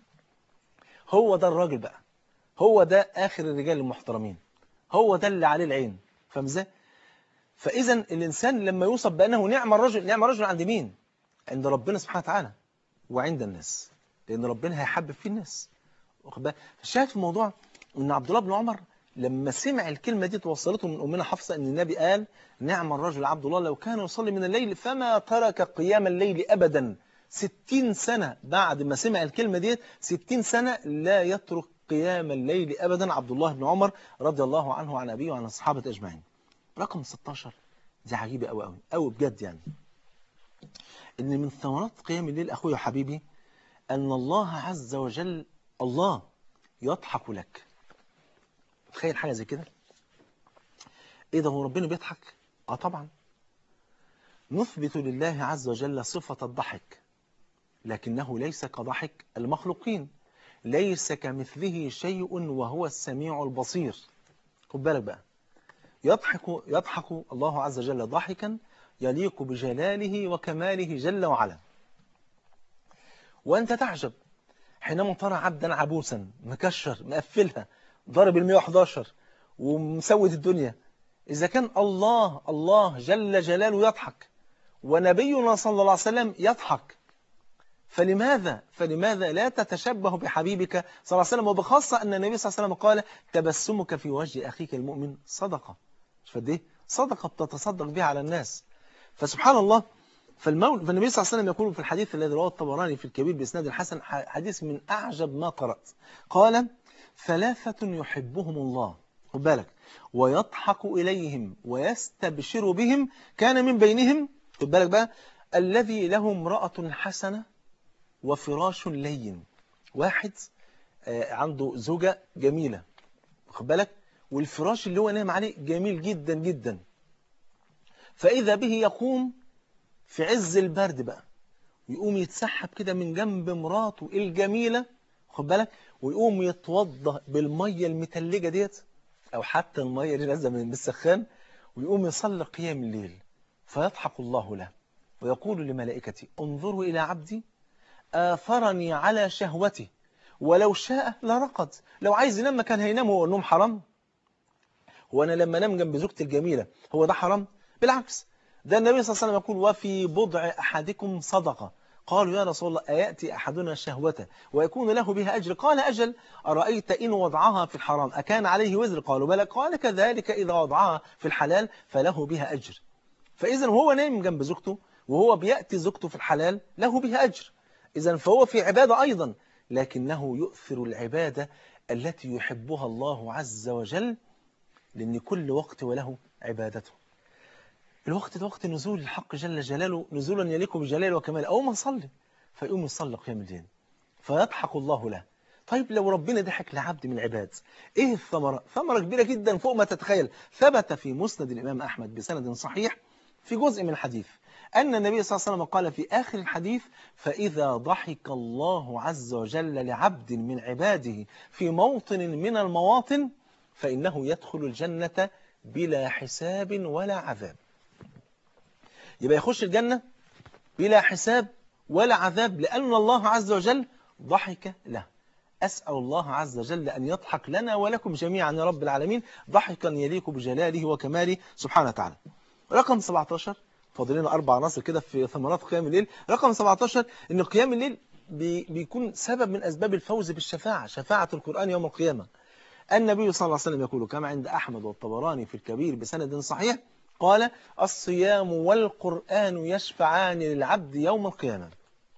Speaker 2: هو ده الراجل بقى هو ده اخر الرجال المحترمين هو ده اللي عليه العين فاهم ازاي فاذا الانسان لما يوصف بانه نعم الرجل نعم الرجل عند مين عند ربنا سبحانه وتعالى وعند الناس لأن ربنا هيحبب فيه الناس واخد بالك فالشاهد في الموضوع أن عبد الله بن عمر لما سمع الكلمة دي توصلته من أمنا حفصة أن النبي قال نعم الرجل عبد الله لو كان يصلي من الليل فما ترك قيام الليل أبدا ستين سنة بعد ما سمع الكلمة دي ستين سنة لا يترك قيام الليل أبدا عبد الله بن عمر رضي الله عنه وعن أبيه وعن الصحابة أجمعين رقم 16 دي عجيبة أوي أوي أوي بجد يعني إن من ثمرات قيام الليل أخويا وحبيبي أن الله عز وجل الله يضحك لك تخيل حاجة زي كده إيه ده هو ربنا بيضحك آه طبعا نثبت لله عز وجل صفة الضحك لكنه ليس كضحك المخلوقين ليس كمثله شيء وهو السميع البصير خد بالك بقى يضحك يضحك الله عز وجل ضحكا يليق بجلاله وكماله جل وعلا وأنت تعجب حينما ترى عبدا عبوسا مكشر مقفلها ضارب ال 111 ومسود الدنيا إذا كان الله الله جل جلاله يضحك ونبينا صلى الله عليه وسلم يضحك فلماذا فلماذا لا تتشبه بحبيبك صلى الله عليه وسلم وبخاصة أن النبي صلى الله عليه وسلم قال تبسمك في وجه أخيك المؤمن صدقة مش فد ايه صدقة بتتصدق بها على الناس فسبحان الله فالمول فالنبي صلى الله عليه وسلم يقول في الحديث الذي رواه الطبراني في الكبير بإسناد الحسن حديث من أعجب ما قرأت قال ثلاثة يحبهم الله خد بالك ويضحك إليهم ويستبشر بهم كان من بينهم خد بالك بقى الذي له امرأة حسنة وفراش لين واحد عنده زوجة جميلة خد بالك والفراش اللي هو نايم عليه جميل جدا جدا فإذا به يقوم في عز البرد بقى ويقوم يتسحب كده من جنب مراته الجميلة خد بالك ويقوم يتوضى بالمية المتلجة ديت أو حتى المية اللي نازله من السخان ويقوم يصلي قيام الليل فيضحك الله له ويقول لملائكتي انظروا إلى عبدي آثرني على شهوته ولو شاء لرقد لو عايز ينام كان هينام هو النوم حرام هو أنا لما نام جنب زوجتي الجميلة هو ده حرام بالعكس ده النبي صلى الله عليه وسلم يقول وفي بضع أحدكم صدقة قالوا يا رسول الله أيأتي أحدنا شهوته ويكون له بها أجر قال أجل أرأيت إن وضعها في الحرام أكان عليه وزر قالوا بلى قال كذلك إذا وضعها في الحلال فله بها أجر فإذا هو نايم جنب زوجته وهو بيأتي زوجته في الحلال له بها أجر إذا فهو في عبادة أيضا لكنه يؤثر العبادة التي يحبها الله عز وجل لأن كل وقت وله عبادته الوقت ده وقت نزول الحق جل جلاله نزولا يليق بجلاله وكماله أو ما صلي فيقوم يصلي قيام الليل فيضحك الله له طيب لو ربنا ضحك لعبد من العباد ايه الثمرة ثمرة كبيرة جدا فوق ما تتخيل ثبت في مسند الإمام أحمد بسند صحيح في جزء من الحديث أن النبي صلى الله عليه وسلم قال في آخر الحديث فإذا ضحك الله عز وجل لعبد من عباده في موطن من المواطن فإنه يدخل الجنة بلا حساب ولا عذاب يبقى يخش الجنة بلا حساب ولا عذاب لأن الله عز وجل ضحك له أسأل الله عز وجل أن يضحك لنا ولكم جميعا يا رب العالمين ضحكا يليق بجلاله وكماله سبحانه وتعالى رقم 17 فاضل لنا أربع عناصر كده في ثمرات قيام الليل رقم 17 إن قيام الليل بي بيكون سبب من أسباب الفوز بالشفاعة شفاعة القرآن يوم القيامة النبي صلى الله عليه وسلم يقول كما عند أحمد والطبراني في الكبير بسند صحيح قال الصيام والقرآن يشفعان للعبد يوم القيامة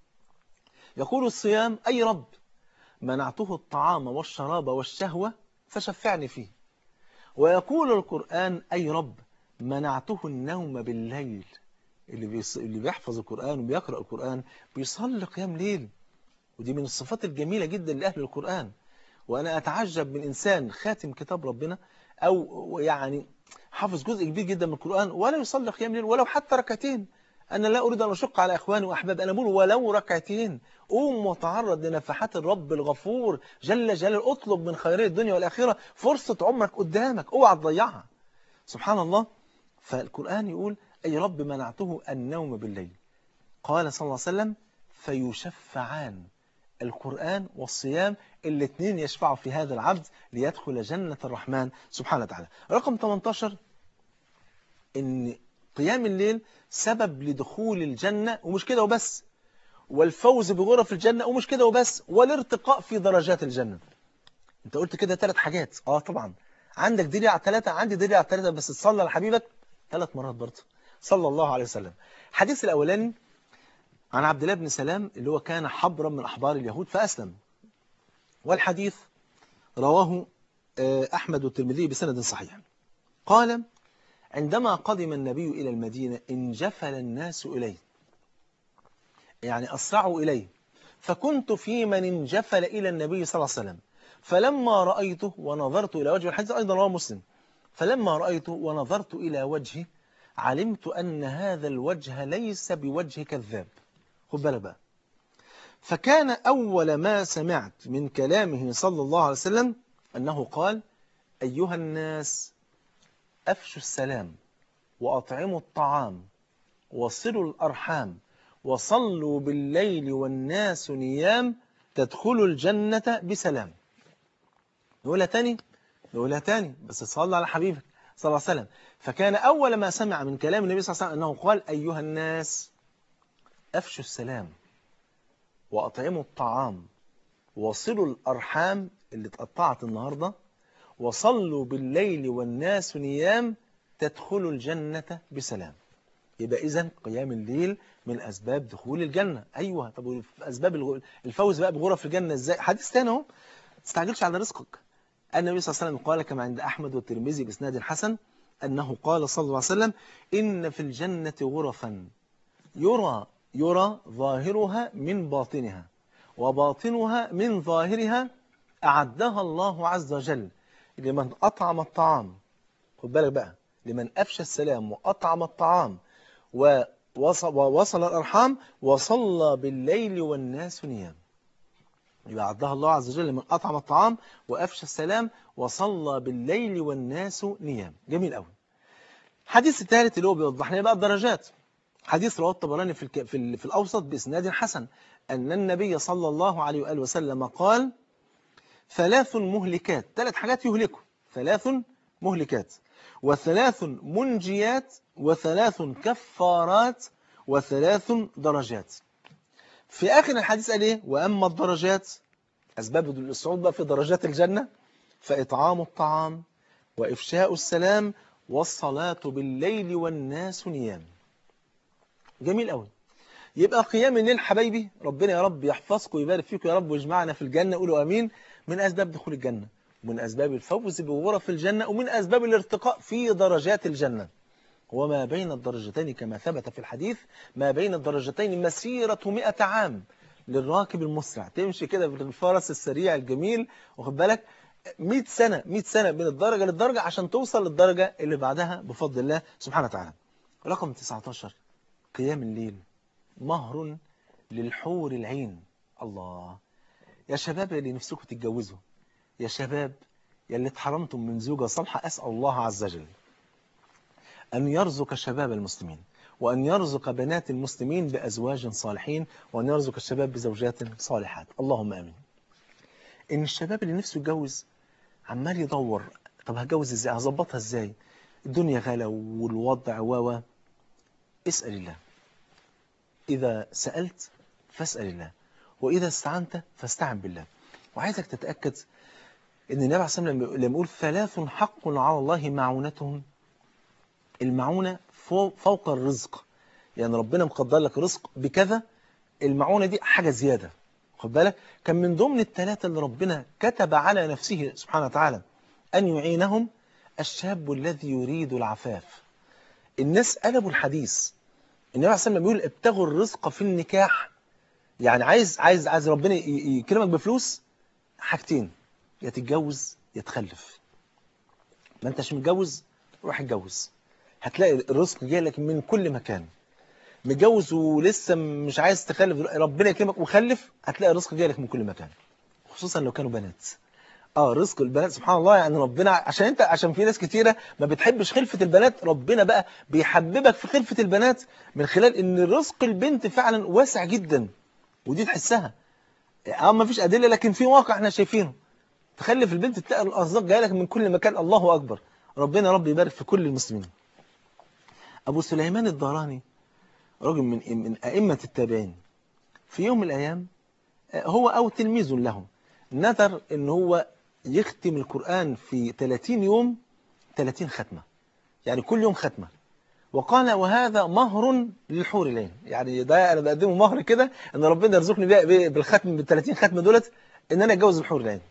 Speaker 2: يقول الصيام أي رب منعته الطعام والشراب والشهوة فشفعني فيه ويقول القرآن أي رب منعته النوم بالليل اللي, بيص... اللي بيحفظ القرآن وبيقرأ القرآن بيصلي قيام ليل ودي من الصفات الجميلة جدا لأهل القرآن وأنا أتعجب من إنسان خاتم كتاب ربنا أو يعني حافظ جزء كبير جدا من القرآن ولا يصلي قيام ليل ولو حتى ركعتين أنا لا أريد أن أشق على إخواني وأحباب أنا بقول ولو ركعتين قوم وتعرض لنفحات الرب الغفور جل جلاله اطلب من خيري الدنيا والآخرة فرصة عمرك قدامك اوعى تضيعها سبحان الله فالقرآن يقول أي رب منعته النوم بالليل قال صلى الله عليه وسلم فيشفعان القرآن والصيام الاثنين يشفعوا في هذا العبد ليدخل جنة الرحمن سبحانه وتعالى رقم 18 ان قيام الليل سبب لدخول الجنة ومش كده وبس والفوز بغرف الجنة ومش كده وبس والارتقاء في درجات الجنة انت قلت كده ثلاث حاجات اه طبعا عندك دليل على ثلاثة عندي دليل على ثلاثة بس تصلى لحبيبك ثلاث مرات برضه صلى الله عليه وسلم الحديث الأولاني عن عبد الله بن سلام اللي هو كان حبرا من أحبار اليهود فأسلم والحديث رواه أحمد والترمذي بسند صحيح قال عندما قدم النبي إلى المدينة انجفل الناس إليه يعني أسرعوا إليه فكنت في من انجفل إلى النبي صلى الله عليه وسلم فلما رأيته ونظرت إلى وجهه الحديث أيضا رواه مسلم فلما رأيته ونظرت إلى وجهه علمت أن هذا الوجه ليس بوجه كذاب خد بالك بقى فكان أول ما سمعت من كلامه صلى الله عليه وسلم أنه قال أيها الناس أفشوا السلام وأطعموا الطعام وصلوا الأرحام وصلوا بالليل والناس نيام تدخلوا الجنة بسلام نقولها تاني نقولها تاني بس صلى على حبيبك صلى الله عليه وسلم فكان أول ما سمع من كلام النبي صلى الله عليه وسلم أنه قال أيها الناس أفشوا السلام وأطعموا الطعام وصلوا الأرحام اللي اتقطعت النهاردة وصلوا بالليل والناس نيام تدخلوا الجنة بسلام يبقى إذا قيام الليل من أسباب دخول الجنة أيوة طب أسباب الفوز بقى بغرف الجنة إزاي حديث تاني اهو تستعجلش على رزقك النبي صلى الله عليه وسلم قال كما عند أحمد والترمذي بإسناد حسن أنه قال صلى الله عليه وسلم إن في الجنة غرفا يرى يرى ظاهرها من باطنها وباطنها من ظاهرها أعدها الله عز وجل لمن أطعم الطعام خد بالك بقى لمن أفشى السلام وأطعم الطعام ووصل, ووصل الأرحام وصلى بالليل والناس نيام يبقى عدها الله عز وجل لمن أطعم الطعام وأفشى السلام وصلى بالليل والناس نيام جميل قوي حديث الثالث اللي هو بيوضح لنا بقى الدرجات حديث رواه الطبراني في, الك... في, ال... في الأوسط بإسناد حسن أن النبي صلى الله عليه وآله وسلم قال ثلاث مهلكات ثلاث حاجات يهلكوا ثلاث مهلكات وثلاث منجيات وثلاث كفارات وثلاث درجات في آخر الحديث قال إيه وأما الدرجات أسباب الصعود بقى في درجات الجنة فإطعام الطعام وإفشاء السلام والصلاة بالليل والناس نيام جميل قوي يبقى قيام الليل حبايبي ربنا يا رب يحفظكم ويبارك فيكم يا رب ويجمعنا في الجنة قولوا أمين من أسباب دخول الجنة ومن أسباب الفوز بغرف الجنة ومن أسباب الارتقاء في درجات الجنة وما بين الدرجتين كما ثبت في الحديث ما بين الدرجتين مسيرة مئة عام للراكب المسرع تمشي كده بالفرس السريع الجميل واخد بالك 100 سنة 100 سنة من الدرجة للدرجة عشان توصل للدرجة اللي بعدها بفضل الله سبحانه وتعالى رقم 19 قيام الليل مهر للحور العين الله يا شباب اللي نفسكم تتجوزوا يا شباب يا اللي اتحرمتم من زوجة صالحة أسأل الله عز وجل أن يرزق شباب المسلمين وأن يرزق بنات المسلمين بأزواج صالحين وأن يرزق الشباب بزوجات صالحات اللهم آمين إن الشباب اللي نفسه يتجوز عمال يدور طب هتجوز ازاي هظبطها ازاي الدنيا غلا والوضع و اسأل الله إذا سألت فاسأل الله وإذا استعنت فاستعن بالله وعايزك تتأكد ان النبي عليه الصلاه والسلام لما يقول ثلاث حق على الله معونتهم المعونة فوق الرزق يعني ربنا مقدر لك رزق بكذا المعونة دي حاجة زيادة خد بالك كان من ضمن الثلاثة اللي ربنا كتب على نفسه سبحانه وتعالى أن يعينهم الشاب الذي يريد العفاف الناس قلبوا الحديث النبي عليه الصلاة والسلام بيقول ابتغوا الرزق في النكاح يعني عايز عايز عايز ربنا يكرمك بفلوس حاجتين يا تتجوز يا تخلف ما انتش متجوز روح اتجوز هتلاقي الرزق جاي لك من كل مكان متجوز ولسه مش عايز تخلف ربنا يكرمك وخلف هتلاقي الرزق جاي لك من كل مكان خصوصا لو كانوا بنات اه رزق البنات سبحان الله يعني ربنا عشان انت عشان في ناس كتيره ما بتحبش خلفه البنات ربنا بقى بيحببك في خلفه البنات من خلال ان رزق البنت فعلا واسع جدا ودي تحسها اه ما فيش ادله لكن في واقع احنا شايفينه تخلف البنت تلاقي الارزاق جايه لك من كل مكان الله اكبر ربنا رب يبارك في كل المسلمين ابو سليمان الداراني رجل من من ائمه التابعين في يوم من الايام هو او تلميذ له نذر ان هو يختم القرآن في 30 يوم 30 ختمة يعني كل يوم ختمة وقال وهذا مهر للحور العين يعني ده انا بقدمه مهر كده ان ربنا يرزقني بالختم بال 30 ختمه دولت ان انا اتجوز الحور العين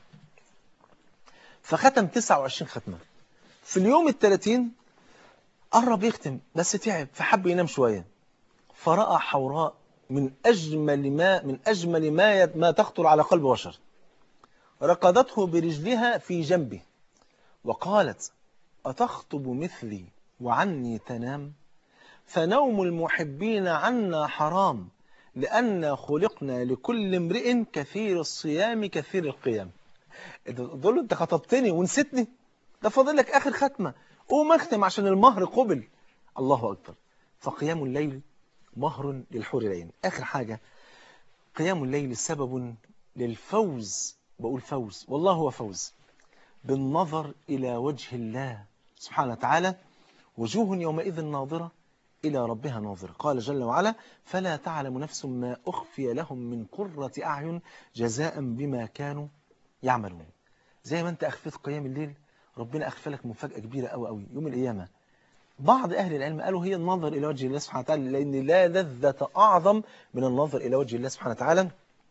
Speaker 2: فختم 29 ختمه في اليوم ال 30 قرب يختم بس تعب فحب ينام شويه فراى حوراء من أجمل ما من أجمل ما ي- ما تخطر على قلب بشر رقدته برجلها في جنبه وقالت أتخطب مثلي وعني تنام فنوم المحبين عنا حرام لأن خلقنا لكل امرئ كثير الصيام كثير القيام تقول له انت خطبتني ونسيتني ده فاضل لك اخر ختمه قوم اختم عشان المهر قبل الله اكبر فقيام الليل مهر للحور العين اخر حاجه قيام الليل سبب للفوز بقول فوز والله هو فوز بالنظر الى وجه الله سبحانه وتعالى وجوه يومئذ ناظره إلى ربها ناظرة قال جل وعلا فلا تعلم نفس ما أخفي لهم من قرة أعين جزاء بما كانوا يعملون زي ما أنت أخفيت قيام الليل ربنا أخفى لك مفاجأة كبيرة أوي أوي يوم القيامة بعض أهل العلم قالوا هي النظر إلى وجه الله سبحانه وتعالى لأن لا لذة أعظم من النظر إلى وجه الله سبحانه وتعالى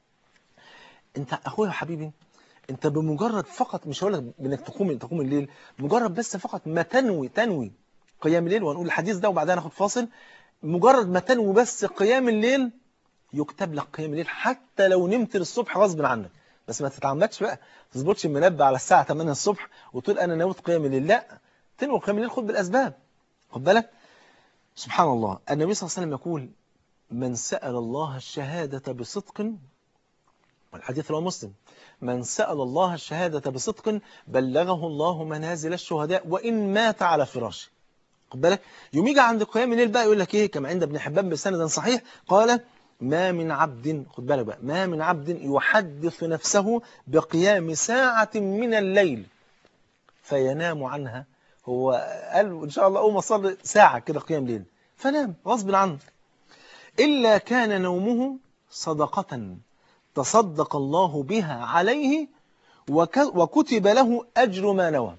Speaker 2: أنت أخويا وحبيبي أنت بمجرد فقط مش هقول لك إنك تقوم تقوم الليل مجرد بس فقط ما تنوي تنوي قيام الليل وهنقول الحديث ده وبعدها ناخد فاصل مجرد ما تنوي بس قيام الليل يكتب لك قيام الليل حتى لو نمت للصبح غصب عنك بس ما تتعمدش بقى ما تظبطش المنبه على الساعة 8 الصبح وتقول أنا نويت قيام الليل لا تنوي قيام الليل خد بالأسباب خد بالك سبحان الله النبي صلى الله عليه وسلم يقول من سأل الله الشهادة بصدق والحديث رواه مسلم من سأل الله الشهادة بصدق بلغه الله منازل الشهداء وإن مات على فراشه خد بالك يوم يجي عند قيام الليل بقى يقول لك ايه كما عند ابن حبان بسند صحيح قال ما من عبد خد بالك بقى ما من عبد يحدث نفسه بقيام ساعة من الليل فينام عنها هو قال ان شاء الله اقوم اصلي ساعة كده قيام ليل فنام غصب عنه إلا كان نومه صدقة تصدق الله بها عليه وك- وكتب له أجر ما نوى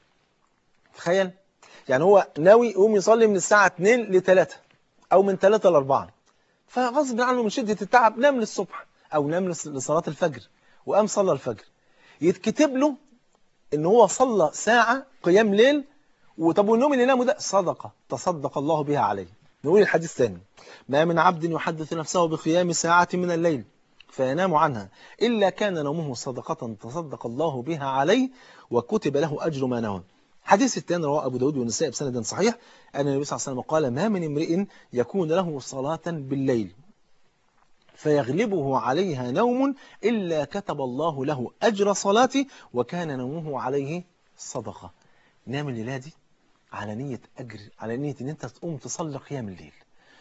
Speaker 2: تخيل يعني هو ناوي يقوم يصلي من الساعة 2 ل 3 أو من 3 ل 4 فغصب عنه من شدة التعب نام للصبح أو نام لص- لصلاة الفجر وقام صلى الفجر يتكتب له إن هو صلى ساعة قيام ليل وطب والنوم اللي نامه ده صدقة تصدق الله بها عليه نقول الحديث الثاني ما من عبد يحدث نفسه بقيام ساعة من الليل فينام عنها إلا كان نومه صدقة تصدق الله بها عليه وكتب له أجر ما نوى حديث الثاني رواه أبو داود والنسائي بسند صحيح أن النبي صلى الله عليه وسلم قال ما من امرئ يكون له صلاة بالليل فيغلبه عليها نوم إلا كتب الله له أجر صلاته وكان نومه عليه صدقة نام الليلة دي على نية أجر على نية أن أنت تقوم تصلي قيام الليل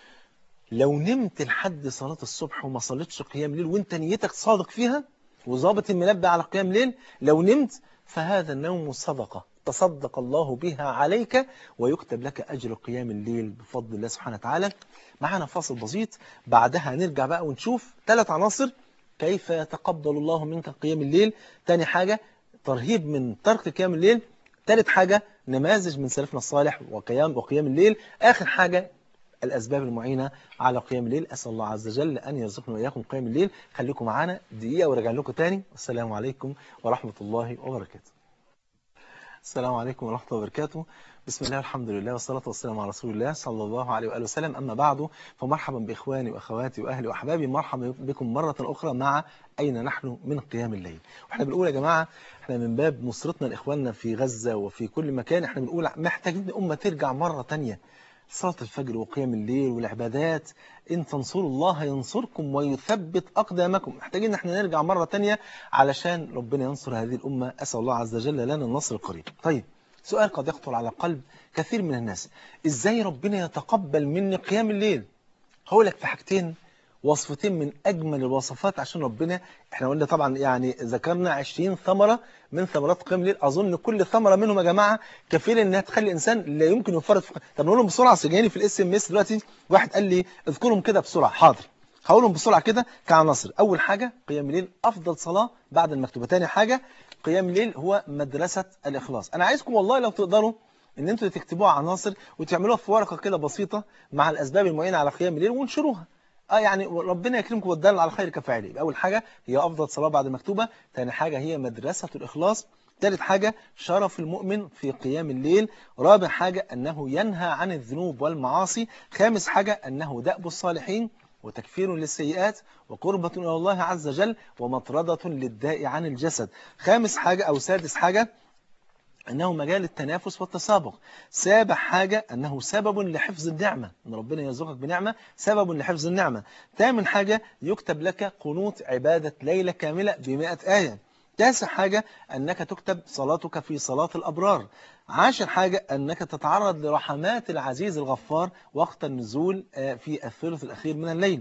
Speaker 2: لو نمت لحد صلاة الصبح وما صليتش قيام الليل وانت نيتك صادق فيها وظابط المنبه على قيام الليل لو نمت فهذا النوم صدقة تصدق الله بها عليك ويكتب لك أجر قيام الليل بفضل الله سبحانه وتعالى معنا فاصل بسيط بعدها نرجع بقى ونشوف ثلاث عناصر كيف يتقبل الله منك قيام الليل تاني حاجة ترهيب من ترك قيام الليل ثالث حاجة نماذج من سلفنا الصالح وقيام وقيام الليل آخر حاجة الأسباب المعينة على قيام الليل أسأل الله عز وجل أن يرزقنا وإياكم قيام الليل خليكم معانا دقيقة وراجع لكم تاني والسلام عليكم ورحمة الله وبركاته السلام عليكم ورحمة الله وبركاته بسم الله والحمد لله والصلاة والسلام على رسول الله صلى الله عليه وآله وسلم أما بعد فمرحبا بإخواني وأخواتي وأهلي وأحبابي مرحبا بكم مرة أخرى مع أين نحن من قيام الليل وإحنا بنقول يا جماعة إحنا من باب نصرتنا لإخواننا في غزة وفي كل مكان إحنا بنقول محتاجين الأمة ترجع مرة تانية صلاة الفجر وقيام الليل والعبادات إن تنصروا الله ينصركم ويثبت أقدامكم محتاجين احنا نرجع مرة تانية علشان ربنا ينصر هذه الأمة أسأل الله عز وجل لنا النصر القريب طيب سؤال قد يخطر على قلب كثير من الناس إزاي ربنا يتقبل مني قيام الليل هقول لك في حاجتين وصفتين من أجمل الوصفات عشان ربنا احنا قلنا طبعا يعني ذكرنا 20 ثمرة من ثمرات قيام الليل أظن كل ثمرة منهم يا جماعة كفيلة إنها تخلي الإنسان لا يمكن يفرط في طب نقولهم بسرعة سجاني في الاس ام اس دلوقتي واحد قال لي اذكرهم كده بسرعة حاضر هقولهم بسرعة كده كعناصر أول حاجة قيام الليل أفضل صلاة بعد المكتوبة تاني حاجة قيام الليل هو مدرسة الإخلاص أنا عايزكم والله لو تقدروا ان انتوا تكتبوها عناصر وتعملوها في ورقة كده بسيطة مع الأسباب المعينة على قيام الليل ونشروها اه يعني ربنا يكرمكم والدال على خير كفاعله يبقى اول حاجه هي افضل صلاه بعد المكتوبه ثاني حاجه هي مدرسه الاخلاص ثالث حاجه شرف المؤمن في قيام الليل رابع حاجه انه ينهى عن الذنوب والمعاصي خامس حاجه انه دأب الصالحين وتكفير للسيئات وقربة إلى الله عز وجل ومطردة للداء عن الجسد خامس حاجة أو سادس حاجة أنه مجال التنافس والتسابق سابع حاجة أنه سبب لحفظ النعمة أن ربنا يرزقك بنعمة سبب لحفظ النعمة ثامن حاجة يكتب لك قنوت عبادة ليلة كاملة بمئة آية تاسع حاجة أنك تكتب صلاتك في صلاة الأبرار عاشر حاجة أنك تتعرض لرحمات العزيز الغفار وقت النزول في الثلث الأخير من الليل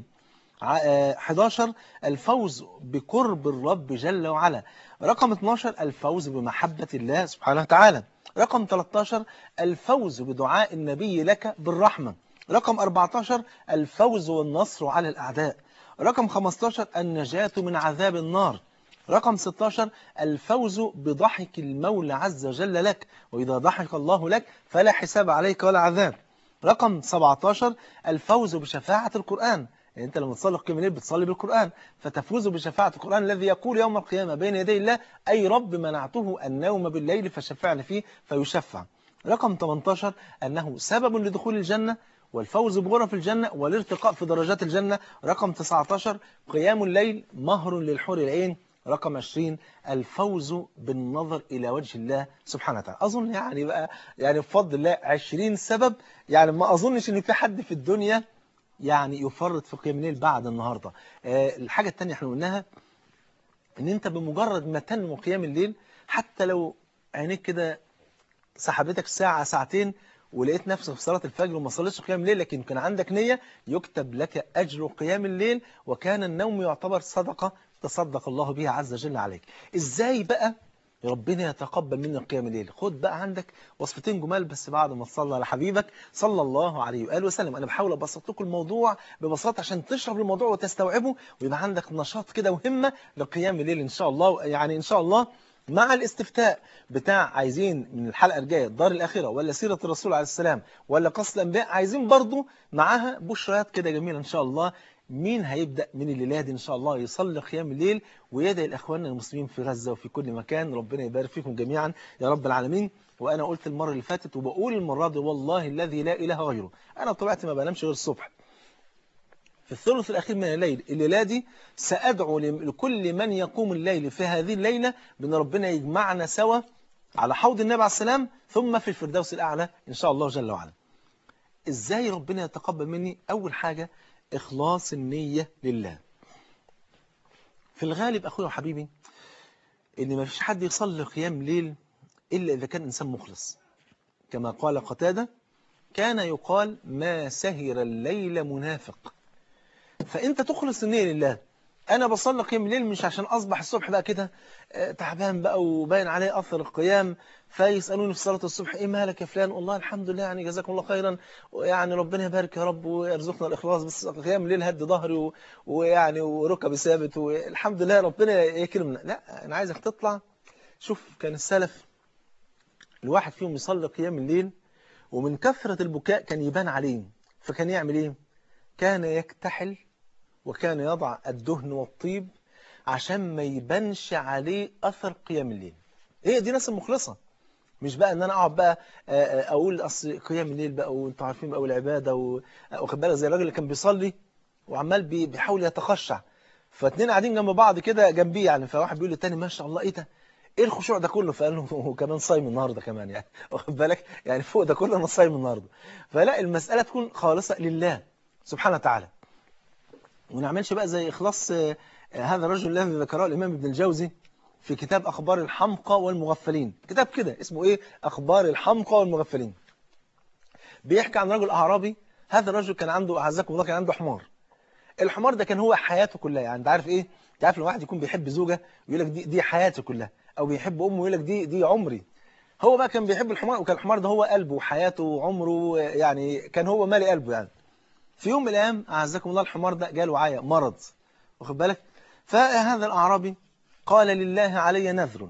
Speaker 2: 11 الفوز بقرب الرب جل وعلا رقم 12 الفوز بمحبة الله سبحانه وتعالى رقم 13 الفوز بدعاء النبي لك بالرحمة رقم 14 الفوز والنصر على الأعداء رقم 15 النجاة من عذاب النار رقم 16 الفوز بضحك المولى عز وجل لك وإذا ضحك الله لك فلا حساب عليك ولا عذاب رقم 17 الفوز بشفاعة القرآن يعني أنت لما تصلي قيام الليل بتصلي بالقرآن فتفوز بشفاعة القرآن الذي يقول يوم القيامة بين يدي الله أي رب منعته النوم بالليل فشفعني فيه فيشفع رقم 18 أنه سبب لدخول الجنة والفوز بغرف الجنة والارتقاء في درجات الجنة رقم 19 قيام الليل مهر للحور العين رقم 20 الفوز بالنظر إلى وجه الله سبحانه وتعالى أظن يعني بقى يعني بفضل الله 20 سبب يعني ما أظنش إن في حد في الدنيا يعني يفرط في قيام الليل بعد النهاردة أه الحاجة الثانية احنا قلناها ان انت بمجرد ما تنمو قيام الليل حتى لو عينيك كده سحبتك ساعة ساعتين ولقيت نفسك في صلاة الفجر وما صليتش قيام الليل لكن كان عندك نية يكتب لك أجر قيام الليل وكان النوم يعتبر صدقة تصدق الله بها عز وجل عليك ازاي بقى ربنا يتقبل منا قيام الليل خد بقى عندك وصفتين جمال بس بعد ما تصلى على حبيبك صلى الله عليه وآله وسلم أنا بحاول أبسط لكم الموضوع ببساطة عشان تشرب الموضوع وتستوعبه ويبقى عندك نشاط كده وهمة لقيام الليل إن شاء الله يعني إن شاء الله مع الاستفتاء بتاع عايزين من الحلقة الجاية الدار الأخيرة ولا سيرة الرسول عليه السلام ولا قصة الأنبياء عايزين برضو معاها بشريات كده جميلة إن شاء الله مين هيبدأ من الليلة دي إن شاء الله يصلي قيام الليل ويدعي الأخواننا المسلمين في غزة وفي كل مكان ربنا يبارك فيكم جميعا يا رب العالمين وأنا قلت المرة اللي فاتت وبقول المرة دي والله الذي لا إله غيره أنا طلعت ما بنامش غير الصبح في الثلث الأخير من الليل الليلة دي سأدعو لكل من يقوم الليل في هذه الليلة بأن ربنا يجمعنا سوا على حوض النبي عليه السلام ثم في الفردوس الأعلى إن شاء الله جل وعلا إزاي ربنا يتقبل مني أول حاجة إخلاص النية لله في الغالب أخويا وحبيبي إن ما فيش حد يصلي قيام ليل إلا إذا كان إنسان مخلص كما قال قتادة كان يقال ما سهر الليل منافق فأنت تخلص النية لله أنا بصلي قيام الليل مش عشان أصبح الصبح بقى كده تعبان بقى وباين عليه أثر القيام فيسألوني في صلاة الصبح إيه مالك يا فلان والله الحمد لله يعني جزاكم الله خيرا ويعني ربنا يبارك يا رب ويرزقنا الإخلاص بس قيام الليل هد ظهري ويعني وركبي ثابت والحمد لله ربنا يكرمنا لا أنا عايزك تطلع شوف كان السلف الواحد فيهم يصلي قيام الليل ومن كثرة البكاء كان يبان عليه فكان يعمل إيه كان يكتحل وكان يضع الدهن والطيب عشان ما يبانش عليه أثر قيام الليل هي دي ناس المخلصة مش بقى ان انا اقعد بقى اقول اصل قيام الليل بقى وانتوا عارفين بقى والعباده واخد بالك زي الراجل اللي كان بيصلي وعمال بيحاول يتخشع فاتنين قاعدين جنب بعض كده جنبيه يعني فواحد بيقول للتاني ما شاء الله ايه ده ايه الخشوع ده كله فقال له هو كمان صايم النهارده كمان يعني واخد بالك يعني فوق ده كله انا صايم النهارده فلا المساله تكون خالصه لله سبحانه وتعالى وما نعملش بقى زي إخلاص هذا الرجل الذي ذكره الإمام ابن الجوزي في كتاب أخبار الحمقى والمغفلين كتاب كده اسمه إيه أخبار الحمقى والمغفلين بيحكي عن رجل أعرابي هذا الرجل كان عنده أعزكم الله كان عنده حمار الحمار ده كان هو حياته كلها يعني انت عارف إيه انت عارف لو واحد يكون بيحب زوجة ويقول لك دي, دي حياتي كلها أو بيحب أمه ويقول لك دي, دي عمري هو بقى كان بيحب الحمار وكان الحمار ده هو قلبه وحياته وعمره يعني كان هو مالي قلبه يعني في يوم من الأيام أعزكم الله الحمار ده جاله عيا مرض واخد بالك فهذا الأعرابي قال لله علي نذر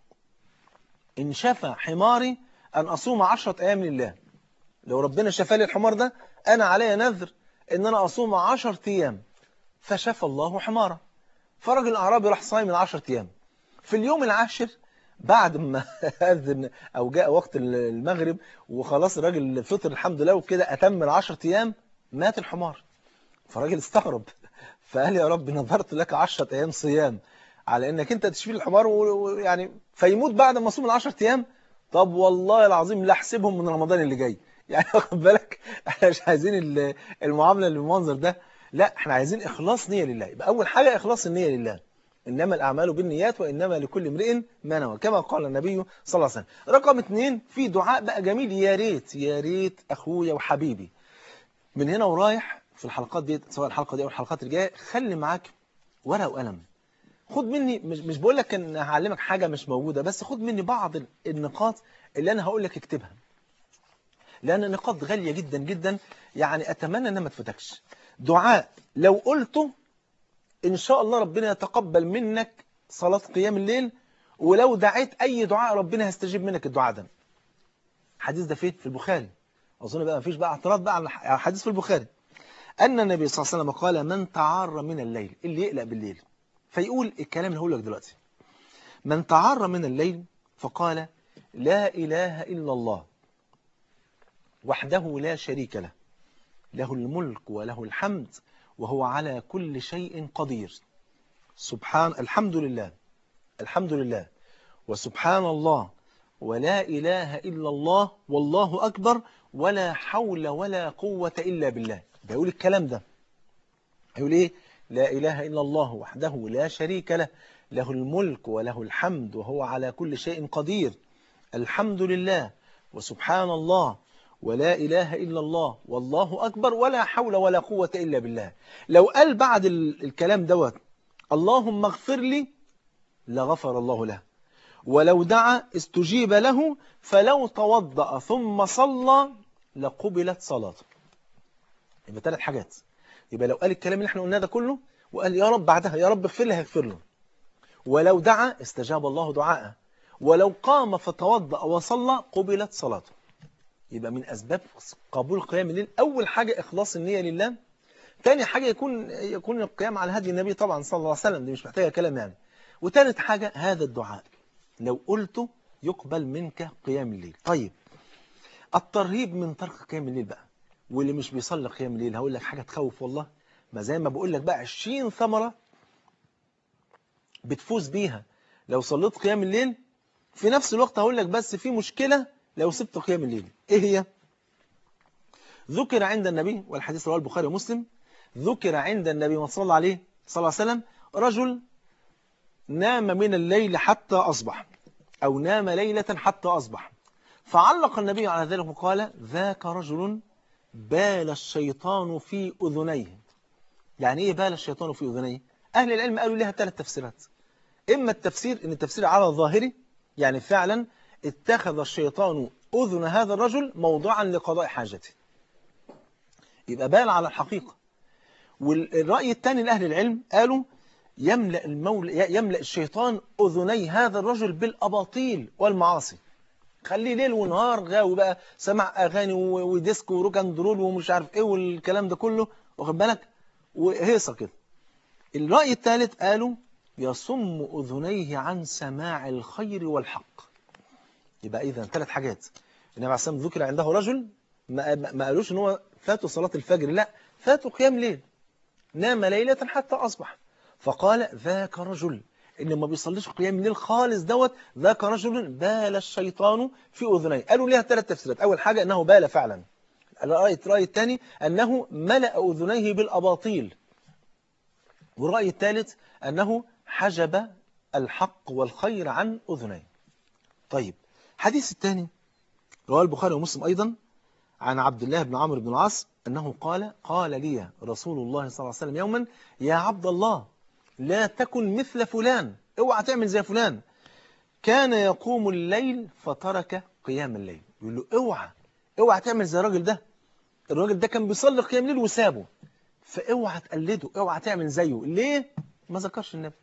Speaker 2: إن شفى حماري أن أصوم عشرة أيام لله لو ربنا شفى لي الحمار ده أنا علي نذر إن أنا أصوم عشرة أيام فشفى الله حماره فرجل الأعرابي راح صايم العشرة أيام في اليوم العاشر بعد ما أذن أو جاء وقت المغرب وخلاص الراجل فطر الحمد لله وكده أتم العشرة أيام مات الحمار فالراجل استغرب فقال يا رب نظرت لك 10 ايام صيام على انك انت تشفي الحمار ويعني فيموت بعد ما صوم ال 10 ايام طب والله العظيم لا احسبهم من رمضان اللي جاي يعني واخد بالك احنا مش عايزين ال- المعامله اللي بالمنظر ده لا احنا عايزين اخلاص نيه لله يبقى اول حاجه اخلاص النيه لله انما الاعمال بالنيات وانما لكل امرئ ما نوى كما قال النبي صلى الله عليه وسلم رقم اثنين في دعاء بقى جميل يا ريت يا ريت اخويا وحبيبي من هنا ورايح في الحلقات دي سواء الحلقه دي او الحلقات الجايه خلي معاك ورقه وقلم خد مني مش مش بقول لك ان هعلمك حاجه مش موجوده بس خد مني بعض النقاط اللي انا هقول لك اكتبها لان نقاط غاليه جدا جدا يعني اتمنى انها ما تفوتكش دعاء لو قلته ان شاء الله ربنا يتقبل منك صلاه قيام الليل ولو دعيت اي دعاء ربنا هيستجيب منك الدعاء ده الحديث ده فين في البخاري اظن بقى مفيش بقى اعتراض بقى على الحديث في البخاري ان النبي صلى الله عليه وسلم قال من تعار من الليل اللي يقلق بالليل فيقول الكلام اللي هقوله لك دلوقتي من تعار من الليل فقال لا اله الا الله وحده لا شريك له له الملك وله الحمد وهو على كل شيء قدير سبحان الحمد لله الحمد لله وسبحان الله ولا إله إلا الله والله أكبر ولا حول ولا قوة إلا بالله بيقول الكلام ده هيقول إيه لا إله إلا الله وحده لا شريك له له الملك وله الحمد وهو على كل شيء قدير الحمد لله وسبحان الله ولا إله إلا الله والله أكبر ولا حول ولا قوة إلا بالله لو قال بعد ال- الكلام دوت اللهم اغفر لي لغفر الله له ولو دعا استجيب له فلو توضأ ثم صلى لقبلت صلاته يبقى ثلاث حاجات يبقى لو قال الكلام اللي احنا قلناه ده كله وقال يا رب بعدها يا رب اغفر لي هيغفر له ولو دعا استجاب الله دعاءه ولو قام فتوضأ وصلى قبلت صلاته يبقى من أسباب قبول قيام الليل أول حاجة إخلاص النية لله تاني حاجة يكون يكون القيام على هدي النبي طبعا صلى الله عليه وسلم دي مش محتاجة كلام يعني وتالت حاجة هذا الدعاء لو قلته يقبل منك قيام الليل طيب الترهيب من ترك قيام الليل بقى واللي مش بيصلي قيام الليل هقول لك حاجة تخوف والله ما زي ما بقول لك بقى 20 ثمرة بتفوز بيها لو صليت قيام الليل في نفس الوقت هقول لك بس في مشكلة لو سبت قيام الليل ايه هي ذكر عند النبي والحديث رواه البخاري ومسلم ذكر عند النبي ما صلى عليه صلى الله عليه وسلم رجل نام من الليل حتى أصبح أو نام ليلة حتى أصبح فعلق النبي على ذلك وقال ذاك رجل بال الشيطان في أذنيه يعني إيه بال الشيطان في أذنيه أهل العلم قالوا لها ثلاث تفسيرات إما التفسير إن التفسير على ظاهري يعني فعلا اتخذ الشيطان أذن هذا الرجل موضعا لقضاء حاجته يبقى بال على الحقيقة والرأي الثاني لأهل العلم قالوا يملأ, المول... يملأ الشيطان أذني هذا الرجل بالأباطيل والمعاصي خليه ليل ونهار غاوي بقى سمع أغاني و- وديسكو وروكان درول ومش عارف إيه والكلام ده كله واخد بالك وهيصة كده الرأي الثالث قالوا يصم أذنيه عن سماع الخير والحق يبقى إذا ثلاث حاجات النبي عليه الصلاة والسلام ذكر عنده رجل ما, ما ما قالوش إن هو فاته صلاة الفجر لا فاته قيام ليل نام ليلة حتى أصبح فقال ذاك رجل إن ما بيصليش قيام الليل خالص دوت ذاك رجل بال الشيطان في أذنيه قالوا ليها ثلاث تفسيرات أول حاجة أنه بال فعلا الرأي الرأي الثاني أنه ملأ أذنيه بالأباطيل والرأي الثالث أنه حجب الحق والخير عن أذنيه طيب حديث الثاني رواه البخاري ومسلم أيضا عن عبد الله بن عمرو بن العاص أنه قال قال لي رسول الله صلى الله عليه وسلم يوما يا عبد الله لا تكن مثل فلان اوعى تعمل زي فلان كان يقوم الليل فترك قيام الليل يقول له اوعى اوعى تعمل زي الراجل ده الراجل ده كان بيصلي قيام الليل وسابه فاوعى تقلده اوعى تعمل زيه ليه ما ذكرش النبي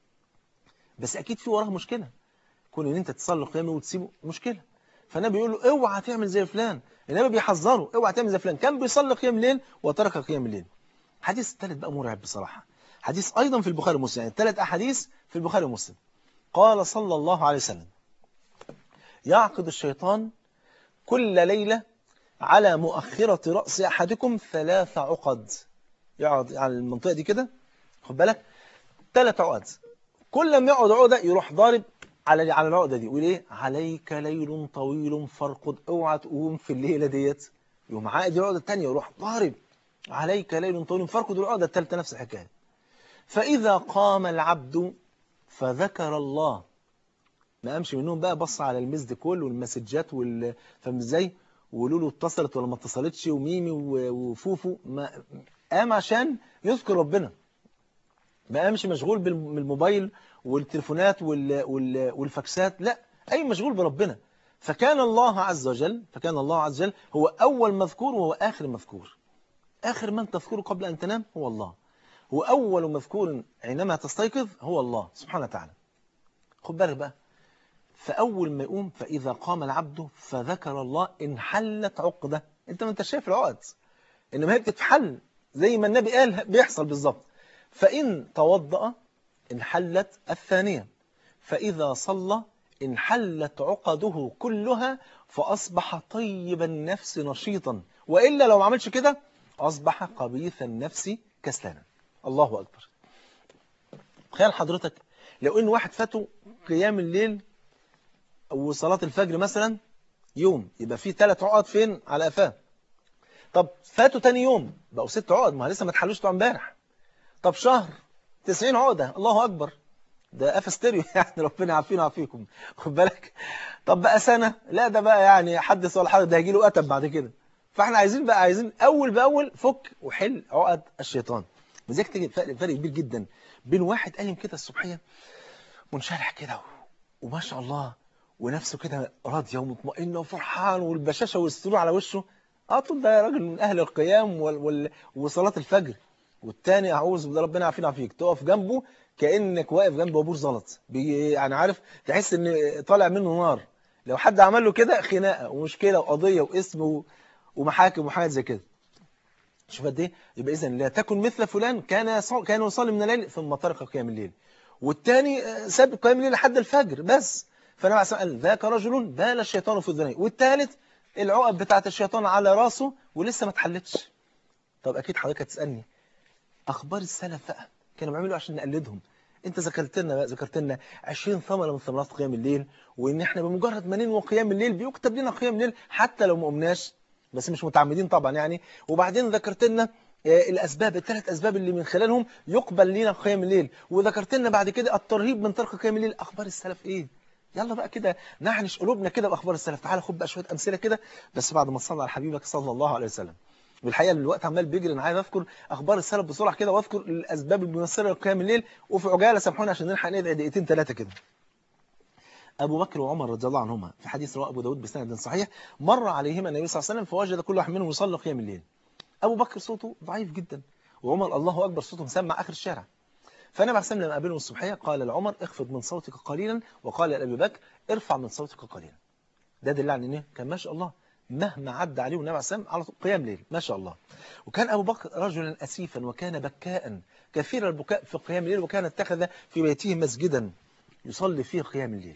Speaker 2: بس اكيد في وراه مشكله كون ان انت تصلي قيام الليل وتسيبه مشكله فالنبي بيقول له اوعى تعمل زي فلان النبي بيحذره اوعى تعمل زي فلان كان بيصلي قيام الليل وترك قيام الليل الحديث الثالث بقى مرعب بصراحه حديث ايضا في البخاري ومسلم يعني ثلاث احاديث في البخاري ومسلم قال صلى الله عليه وسلم يعقد الشيطان كل ليلة على مؤخرة رأس أحدكم ثلاث عقد يقعد على المنطقة دي كده خد بالك ثلاث عقد كل ما يقعد عقدة يروح ضارب على على العقدة دي ويقول ايه عليك ليل طويل فارقد اوعى تقوم في الليلة ديت يقوم عائد العقدة الثانية يروح ضارب عليك ليل طويل فارقد العقدة الثالثة نفس الحكاية فإذا قام العبد فذكر الله ما قامش منهم بقى بص على المسد كل والمسجات وال فاهم ازاي ولولو اتصلت ولا ما اتصلتش وميمي و- وفوفو ما قام عشان يذكر ربنا ما قامش مشغول بال- بالموبايل والتليفونات وال... وال... والفاكسات لا أي مشغول بربنا فكان الله عز وجل فكان الله عز وجل هو أول مذكور وهو آخر مذكور آخر من تذكره قبل أن تنام هو الله هو أول مذكور حينما تستيقظ هو الله سبحانه وتعالى خد بالك بقى فأول ما يقوم فإذا قام العبد فذكر الله انحلت عقدة أنت ما أنت شايف العقد إنما هي بتتحل زي ما النبي قال بيحصل بالظبط فإن توضأ انحلت الثانية فإذا صلى انحلت عقده كلها فأصبح طيب النفس نشيطا وإلا لو ما عملش كده أصبح قبيث النفس كسلانا الله أكبر تخيل حضرتك لو إن واحد فاته قيام الليل وصلاة الفجر مثلا يوم يبقى فيه ثلاث عقد فين على قفاه طب فاتوا تاني يوم بقوا ست عقد ما لسه ما اتحلوش بتوع امبارح طب شهر 90 عقدة الله أكبر ده قفا ستيريو يعني ربنا يعافينا ويعافيكم خد بالك طب بقى سنة لا ده بقى يعني حدث ولا حرج ده هيجي له أتب بعد كده فاحنا عايزين بقى عايزين أول بأول فك وحل عقد الشيطان لذلك تجد فرق فرق كبير جدا بين واحد قايم كده الصبحية منشرح كده وما شاء الله ونفسه كده راضية ومطمئنة وفرحان والبشاشة والسرور على وشه اه طول ده راجل من أهل القيام وال... وال... وصلاة الفجر والتاني أعوذ بالله ربنا يعافينا ويعافيك تقف جنبه كأنك واقف جنب وابور زلط بي... يعني عارف تحس ان طالع منه نار لو حد عمل له كده خناقة ومشكلة وقضية واسم و... ومحاكم وحاجات زي كده شوف قد ايه يبقى اذا لا تكن مثل فلان كان يصل... كان يصلي من الليل ثم ترك قيام الليل والتاني ساب قيام الليل لحد الفجر بس فالنبي عليه الصلاه والسلام قال ذاك رجل بال الشيطان في الذنين والثالث العقد بتاعت الشيطان على راسه ولسه ما اتحلتش طب اكيد حضرتك هتسالني اخبار السلف بقى كانوا بيعملوا عشان نقلدهم انت ذكرت لنا بقى ذكرت لنا 20 ثمره من ثمرات قيام الليل وان احنا بمجرد ما ننوي قيام الليل بيكتب لنا قيام الليل حتى لو ما قمناش بس مش متعمدين طبعا يعني وبعدين ذكرت لنا الاسباب الثلاث اسباب اللي من خلالهم يقبل لنا قيام الليل وذكرت لنا بعد كده الترهيب من ترك قيام الليل اخبار السلف ايه يلا بقى كده نعنش قلوبنا كده باخبار السلف تعالى خد بقى شويه امثله كده بس بعد ما تصلي على حبيبك صلى الله عليه وسلم والحقيقه الوقت عمال بيجري انا عايز اذكر اخبار السلف بسرعه كده واذكر الاسباب الميسره لقيام الليل وفي عجاله سامحوني عشان نلحق ندعي دقيقتين ثلاثه كده أبو بكر وعمر رضي الله عنهما في حديث رواه أبو داود بسند صحيح مر عليهما النبي صلى الله عليه وسلم فوجد كل واحد منهم يصلي قيام الليل أبو بكر صوته ضعيف جدا وعمر الله أكبر صوته مسمع آخر الشارع فالنبي عليه الصلاة لما قابلهم الصبحية قال لعمر اخفض من صوتك قليلا وقال لأبي بكر ارفع من صوتك قليلا ده دل على إن كان ما شاء الله مهما عدى عليه النبي عليه الصلاة على قيام ليل ما شاء الله وكان أبو بكر رجلا أسيفا وكان بكاء كثير البكاء في قيام الليل وكان اتخذ في بيته مسجدا يصلي فيه قيام الليل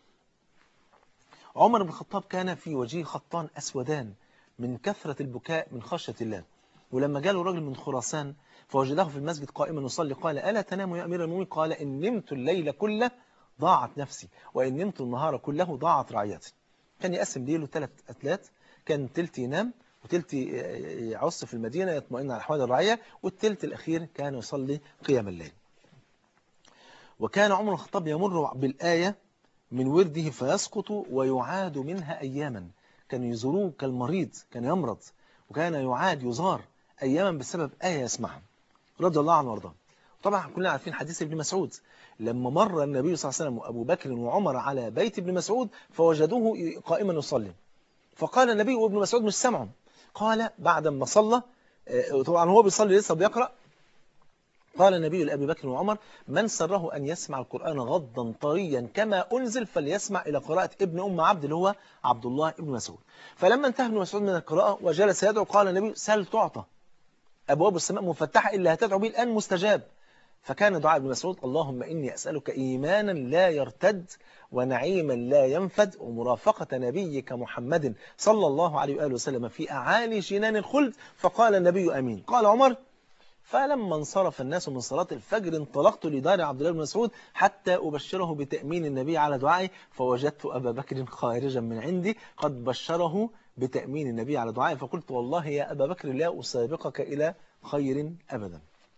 Speaker 2: عمر بن الخطاب كان في وجهه خطان أسودان من كثرة البكاء من خشية الله ولما جاله رجل من خراسان فوجده في المسجد قائما يصلي قال ألا تنام يا أمير المؤمنين قال إن نمت الليل كله ضاعت نفسي وإن نمت النهار كله ضاعت رعيتي كان يقسم ليله ثلاث أتلات كان تلت ينام وتلت يعص في المدينة يطمئن على أحوال الرعية والتلت الأخير كان يصلي قيام الليل وكان عمر الخطاب يمر بالآية من ورده فيسقط ويعاد منها أياما كان يزوروه كالمريض كان يمرض وكان يعاد يزار أياما بسبب آية يسمعها رضي الله عنه وارضاه طبعا كلنا عارفين حديث ابن مسعود لما مر النبي صلى الله عليه وسلم وأبو بكر وعمر على بيت ابن مسعود فوجدوه قائما يصلي فقال النبي وابن مسعود مش سمعهم قال بعد ما صلى طبعا هو بيصلي لسه بيقرأ قال النبي لأبي بكر وعمر من سره أن يسمع القرآن غضا طريا كما أنزل فليسمع إلى قراءة ابن أم عبد اللي هو عبد الله ابن مسعود فلما انتهى ابن مسعود من القراءة وجلس يدعو قال النبي سل تعطى أبواب السماء مفتحة إلا هتدعو به الآن مستجاب فكان دعاء ابن مسعود اللهم إني أسألك إيمانا لا يرتد ونعيما لا ينفد ومرافقة نبيك محمد صلى الله عليه وآله وسلم في أعالي جنان الخلد فقال النبي أمين قال عمر فلما انصرف الناس من صلاة الفجر انطلقت لدار عبد الله بن مسعود حتى أبشره بتأمين النبي على دعائي فوجدت أبا بكر خارجا من عندي قد بشره بتأمين النبي على دعائي فقلت والله يا أبا بكر لا أسابقك إلى خير أبدا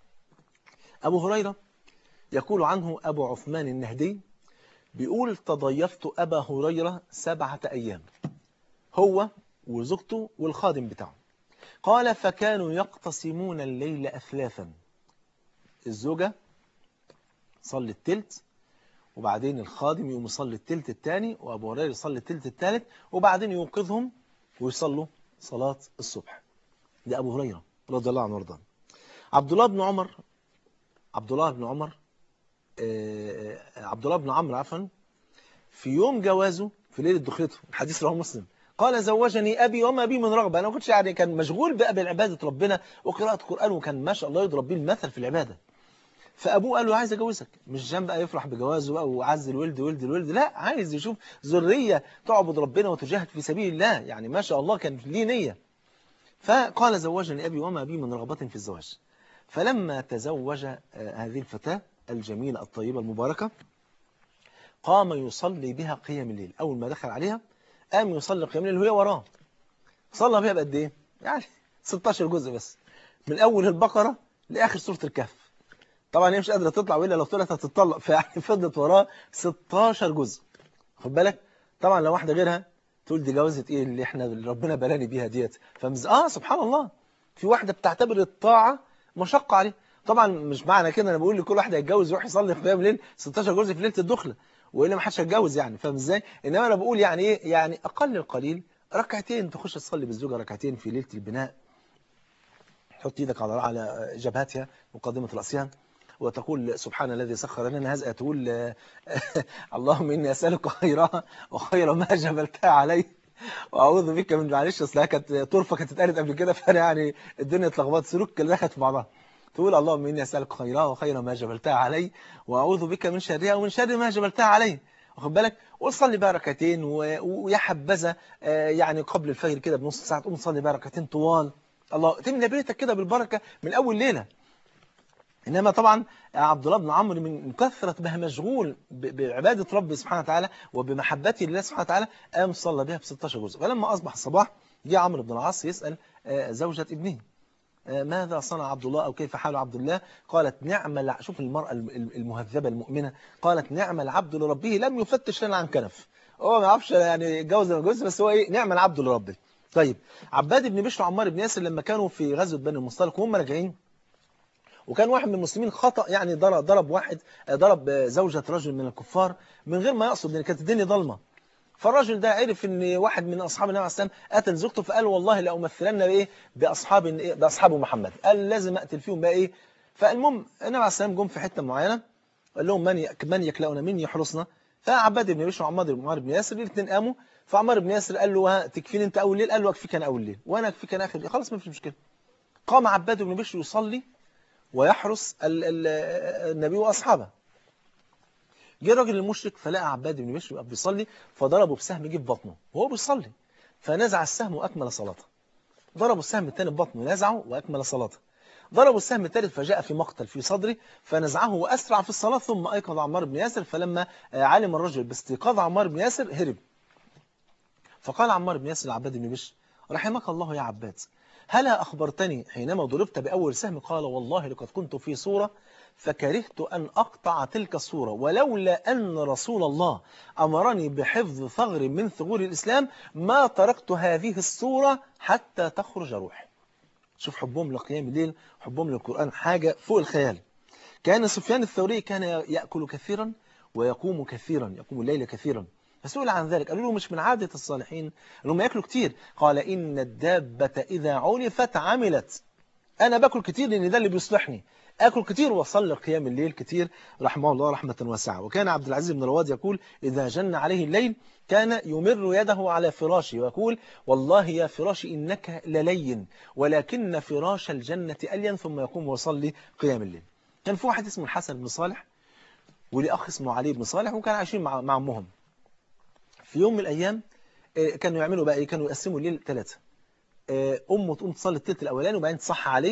Speaker 2: أبو هريرة يقول عنه أبو عثمان النهدي بيقول تضيفت أبا هريرة سبعة أيام هو وزوجته والخادم بتاعه قال فكانوا يقتسمون الليل أثلاثا الزوجة صلي التلت وبعدين الخادم يقوم يصلي التلت الثاني وأبو هريرة يصلي التلت الثالث وبعدين يوقظهم ويصلوا صلاة الصبح ده أبو هريرة رضي الله عنه وارضاه عبد الله بن عمر عبد الله بن عمر آه، عبد الله بن عمرو عفوا في يوم جوازه في ليلة دخلته الحديث رواه مسلم قال زوجني أبي وما بي من رغبة أنا ما كنتش يعني كان مشغول بقى بعبادة ربنا وقراءة قرآن وكان ما شاء الله يضرب بيه المثل في العبادة فأبوه قال له عايز أجوزك مش جنب بقى يفرح بجوازه بقى وعز الولد ولد الولد لا عايز يشوف ذرية تعبد ربنا وتجاهد في سبيل الله يعني ما شاء الله كان ليه نية فقال زوجني أبي وما بي من رغبة في الزواج فلما تزوج آه، هذه الفتاة الجميلة الطيبة المباركة قام يصلي بها قيام الليل أول ما دخل عليها قام يصلي قيام الليل وهي وراه صلى بها بقد إيه؟ يعني 16 جزء بس من أول البقرة لآخر سورة الكهف طبعا هي مش قادرة تطلع وإلا لو طلعت هتطلق فيعني فضلت وراه 16 جزء خد بالك طبعا لو واحدة غيرها تقول دي جوازة إيه اللي إحنا اللي ربنا بلاني بيها ديت فمز... آه سبحان الله في واحدة بتعتبر الطاعة مشقة عليه طبعا مش معنى كده انا بقول لكل واحد هيتجوز يروح يصلي قيام الليل 16 جزء في ليله الدخله والا ما حدش هيتجوز يعني فاهم ازاي انما انا بقول يعني ايه يعني اقل القليل ركعتين تخش تصلي بالزوجه ركعتين في ليله البناء تحط ايدك على على جبهتها مقدمه راسها وتقول سبحان الذي سخر لنا هذا تقول آه، اللهم اني اسالك خيرها وخير ما جبلتها عليه واعوذ بك من معلش اصل هي كانت طرفه كانت اتقالت قبل كده فانا يعني الدنيا اتلخبطت سلوك دخلت في بعضها تقول اللهم اني اسالك خيرها وخير ما جبلتها علي واعوذ بك من شرها ومن شر ما جبلتها علي واخد بالك وصلي بقى ركعتين و- ويا حبذا آه، يعني قبل الفجر كده بنص ساعه تقوم تصلي بقى ركعتين طوال الله تملى بيتك كده بالبركه من اول ليله إنما طبعا عبد الله بن عمرو من كثرة ما مشغول ب- بعبادة ربه سبحانه وتعالى وبمحبته لله سبحانه وتعالى قام صلى بها ب 16 جزء فلما أصبح الصباح جاء عمرو بن العاص يسأل آه، زوجة ابنه آه، ماذا صنع عبد الله أو كيف حال عبد الله قالت نعم الع- شوف المرأة الم- المهذبة المؤمنة قالت نعم العبد لربه لم يفتش لنا عن كنف هو ما يعرفش يعني جوز ولا جوز بس هو ايه نعم العبد لربه طيب عباد بن بشر وعمار بن ياسر لما كانوا في غزوة بني المصطلق وهم راجعين وكان واحد من المسلمين خطأ يعني ضرب ضرب واحد ضرب زوجة رجل من الكفار من غير ما يقصد لان كانت الدنيا ضلمه فالراجل ده عرف ان واحد من اصحاب النبي عليه الصلاه والسلام قتل زوجته فقال والله لأمثلن بايه باصحاب إيه؟ باصحاب محمد قال لازم اقتل فيهم بقى ايه فالمهم النبي عليه الصلاه والسلام جم في حته معينه قال لهم من ي- من يكلؤنا من يحرسنا فعباد بن بشر وعمار بن عمار بن ياسر الاثنين قاموا فعمار بن ياسر قال له ها تكفيني انت اول ليل قال له اكفيك انا اول ليل وانا اكفيك انا اخر ليل خلاص ما فيش مشكله قام عباد بن بشر يصلي ويحرس ال- ال- النبي واصحابه جه الراجل المشرك فلقى عباد بن بشر واقف بيصلي فضربه بسهم جه في بطنه وهو بيصلي فنزع السهم واكمل صلاته ضربوا السهم الثاني في بطنه نزعه واكمل صلاته ضربوا السهم الثالث فجاء في مقتل في صدره فنزعه واسرع في الصلاه ثم ايقظ عمار بن ياسر فلما آه، علم الرجل باستيقاظ عمار بن ياسر هرب فقال عمار بن ياسر لعباد بن بشر رحمك الله يا عباد هلا أخبرتني حينما ضربت بأول سهم قال والله لقد كنت في صورة فكرهت أن أقطع تلك الصورة ولولا أن رسول الله أمرني بحفظ ثغر من ثغور الإسلام ما تركت هذه الصورة حتى تخرج روحي شوف حبهم لقيام الليل حبهم للقرآن حاجة فوق الخيال كان سفيان الثوري كان يأكل كثيرا ويقوم كثيرا يقوم الليل كثيرا فسئل عن ذلك قالوا له مش من عادة الصالحين انهم ياكلوا كتير قال إن الدابة إذا علفت عملت أنا باكل كتير لأن ده اللي بيصلحني آكل كتير وأصلي قيام الليل كتير رحمه الله رحمة واسعة وكان عبد العزيز بن رواد يقول إذا جن عليه الليل كان يمر يده على فراشه ويقول والله يا فراشي إنك للين ولكن فراش الجنة ألين ثم يقوم ويصلي قيام الليل كان في واحد اسمه الحسن بن صالح وليه أخ اسمه علي بن صالح وكانوا عايشين مع مع أمهم في يوم من الأيام آه، كانوا يعملوا بقى إيه كانوا يقسموا الليل ثلاثة آه، أمه تقوم تصلي التلت الأولاني وبعدين تصحى عليه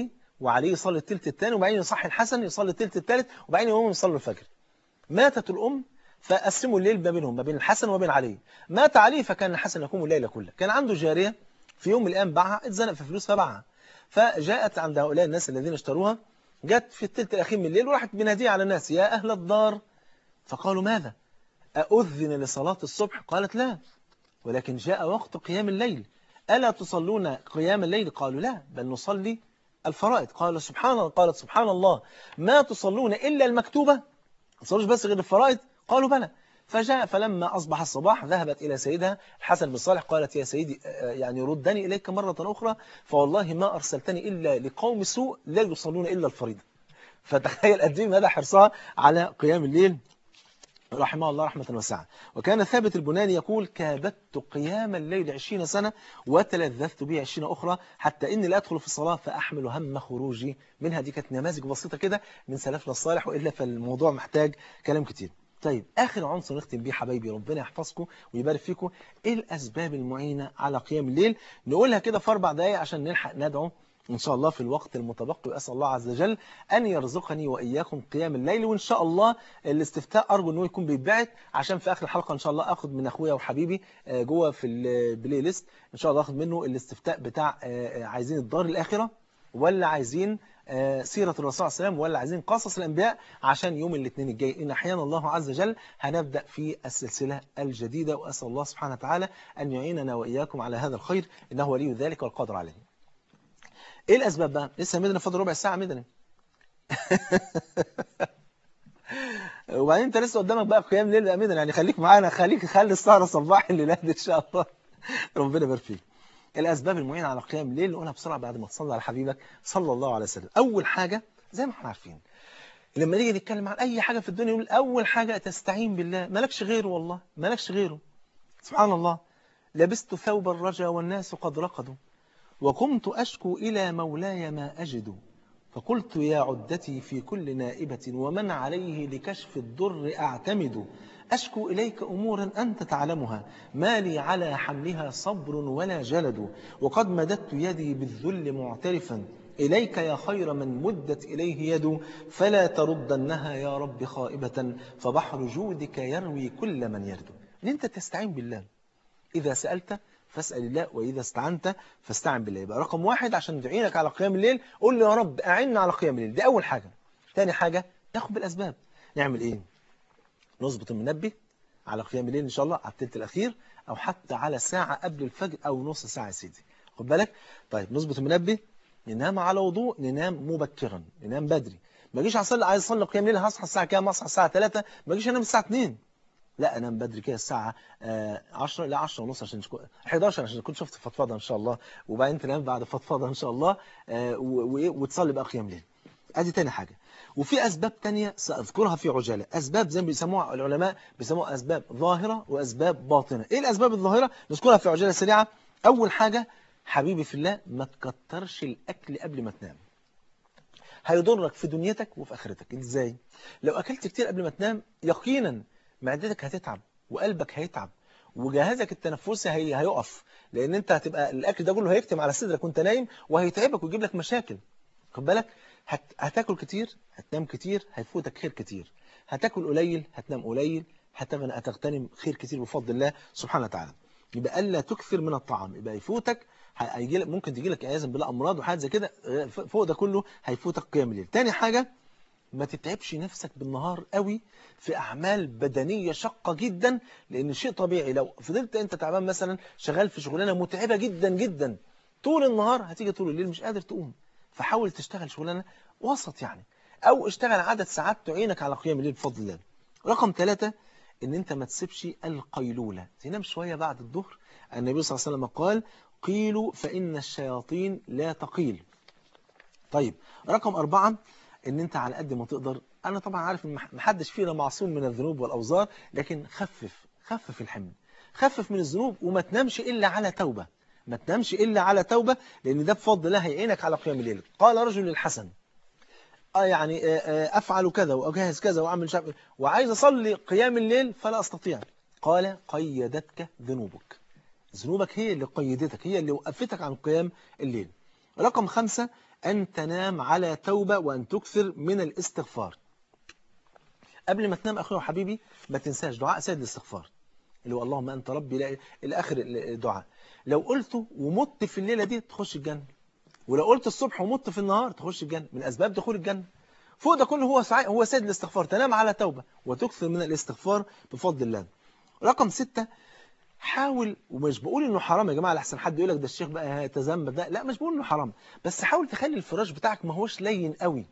Speaker 2: وعليه يصلي التلت الثاني وبعدين يصحي الحسن يصلي التلت الثالث وبعدين يقوم يصلي الفجر ماتت الأم فقسموا الليل ما بينهم ما بين الحسن وبين علي مات علي فكان الحسن يقوم الليل كله كان عنده جارية في يوم من الأيام باعها اتزنق في فلوس فباعها فجاءت عند هؤلاء الناس الذين اشتروها جت في التلت الأخير من الليل وراحت بنادية على الناس يا أهل الدار فقالوا ماذا أؤذن لصلاة الصبح قالت لا ولكن جاء وقت قيام الليل ألا تصلون قيام الليل قالوا لا بل نصلي الفرائض قال سبحان الله قالت سبحان الله ما تصلون إلا المكتوبة ما تصلوش بس غير الفرائض قالوا بلى فجاء فلما أصبح الصباح ذهبت إلى سيدها الحسن بن صالح قالت يا سيدي يعني ردني إليك مرة أخرى فوالله ما أرسلتني إلا لقوم سوء لا يصلون إلا الفريضة فتخيل قد ايه مدى حرصها على قيام الليل رحمه الله رحمة واسعة وكان ثابت البناني يقول كابدت قيام الليل عشرين سنة وتلذذت به عشرين أخرى حتى إني لا أدخل في الصلاة فأحمل هم خروجي منها دي كانت نماذج بسيطة كده من سلفنا الصالح وإلا فالموضوع محتاج كلام كتير طيب آخر عنصر نختم بيه حبايبي ربنا يحفظكم ويبارك فيكم إيه الأسباب المعينة على قيام الليل نقولها كده في أربع دقايق عشان نلحق ندعو إن شاء الله في الوقت المتبقي وأسأل الله عز وجل أن يرزقني وإياكم قيام الليل وإن شاء الله الاستفتاء أرجو أنه يكون بيتبعت عشان في آخر الحلقة إن شاء الله أخذ من أخويا وحبيبي جوه في البلاي ليست إن شاء الله أخذ منه الاستفتاء بتاع عايزين الدار الآخرة ولا عايزين سيرة الرسول صلى الله عليه وسلم ولا عايزين قصص الأنبياء عشان يوم الاثنين الجاي إن أحيانا الله عز وجل هنبدأ في السلسلة الجديدة وأسأل الله سبحانه وتعالى أن يعيننا وإياكم على هذا الخير إنه ولي ذلك والقادر عليه ايه الاسباب بقى لسه مدني فاضل ربع ساعه مدني وبعدين انت لسه قدامك بقى قيام ليل يا مدني يعني خليك معانا خليك خلي السهره صباح الليله دي ان شاء الله ربنا يبارك فيك الاسباب المعينه على قيام الليل نقولها بسرعه بعد ما تصلي على حبيبك صلى الله عليه وسلم اول حاجه زي ما احنا عارفين لما نيجي نتكلم عن اي حاجه في الدنيا نقول اول حاجه تستعين بالله مالكش غيره والله مالكش غيره سبحان الله لبست ثوب الرجا والناس قد رقدوا وقمت أشكو إلى مولاي ما أجد فقلت يا عدتي في كل نائبة ومن عليه لكشف الضر أعتمد أشكو إليك أمورا أنت تعلمها ما لي على حملها صبر ولا جلد وقد مددت يدي بالذل معترفا إليك يا خير من مدت إليه يد فلا تردنها يا رب خائبة فبحر جودك يروي كل من يرد إن أنت تستعين بالله إذا سألت فاسأل الله وإذا استعنت فاستعن بالله يبقى رقم واحد عشان تعينك على قيام الليل قول له يا رب أعنا على قيام الليل دي أول حاجة تاني حاجة ناخد بالأسباب نعمل إيه نظبط المنبه على قيام الليل إن شاء الله على التلت الأخير أو حتى على ساعة قبل الفجر أو نص ساعة يا سيدي خد بالك طيب نظبط المنبه ننام على وضوء ننام مبكرا ننام بدري ما اجيش اصلي عايز اصلي قيام الليل هصحى الساعه كام اصحى الساعه 3 ما اجيش انام الساعه 2 لا انام بدري كده الساعه 10 لا 10 ونص عشان تكون 11 عشان تكون شفت فضفضه ان شاء الله وبعدين تنام بعد فضفضه ان شاء الله وتصلي بقى قيام ليل ادي تاني حاجه وفي اسباب تانية ساذكرها في عجاله اسباب زي ما بيسموها العلماء بيسموها اسباب ظاهره واسباب باطنه ايه الاسباب الظاهره نذكرها في عجاله سريعه اول حاجه حبيبي في الله ما تكترش الاكل قبل ما تنام هيضرك في دنيتك وفي اخرتك ازاي لو اكلت كتير قبل ما تنام يقينا معدتك هتتعب وقلبك هيتعب وجهازك التنفسي هي هيقف لان انت هتبقى الاكل ده كله هيكتم على صدرك وانت نايم وهيتعبك ويجيب لك مشاكل خد بالك هت... هتاكل كتير هتنام كتير هيفوتك خير كتير هتاكل قليل هتنام قليل هتغن... هتغتنم خير كتير بفضل الله سبحانه وتعالى يبقى الا تكثر من الطعام يبقى يفوتك هيجي لك ممكن تجي لك عياذا بالله امراض وحاجات زي كده فوق ده كله هيفوتك قيام الليل تاني حاجه ما تتعبش نفسك بالنهار قوي في أعمال بدنية شقة جدا لأن شيء طبيعي لو فضلت أنت تعبان مثلا شغال في شغلانة متعبة جدا جدا طول النهار هتيجي طول الليل مش قادر تقوم فحاول تشتغل شغلانة وسط يعني أو اشتغل عدد ساعات تعينك على قيام الليل بفضل الله رقم ثلاثة ان انت ما تسيبش القيلولة تنام شوية بعد الظهر النبي صلى الله عليه وسلم قال قيلوا فإن الشياطين لا تقيل طيب رقم أربعة ان انت على قد ما تقدر انا طبعا عارف ان محدش فينا معصوم من الذنوب والاوزار لكن خفف خفف الحمل خفف من الذنوب وما تنامش الا على توبه ما تنامش الا على توبه لان ده بفضل الله هيعينك على قيام الليل قال رجل للحسن آه يعني آه افعل كذا واجهز كذا واعمل شعب وعايز اصلي قيام الليل فلا استطيع قال قيدتك ذنوبك ذنوبك هي اللي قيدتك هي اللي وقفتك عن قيام الليل رقم خمسة أن تنام على توبة وأن تكثر من الاستغفار قبل ما تنام أخوي وحبيبي ما تنساش دعاء سيد الاستغفار اللي هو اللهم أنت ربي لا إلى آخر الدعاء لو قلته ومت في الليلة دي تخش الجنة ولو قلت الصبح ومت في النهار تخش الجنة من أسباب دخول الجنة فوق ده كله هو سعي هو سيد الاستغفار تنام على توبة وتكثر من الاستغفار بفضل الله رقم ستة حاول ومش بقول انه حرام يا جماعه لحسن حد يقول لك ده الشيخ بقى هيتذنب ده لا مش بقول انه حرام بس حاول تخلي الفراش بتاعك ما هوش لين قوي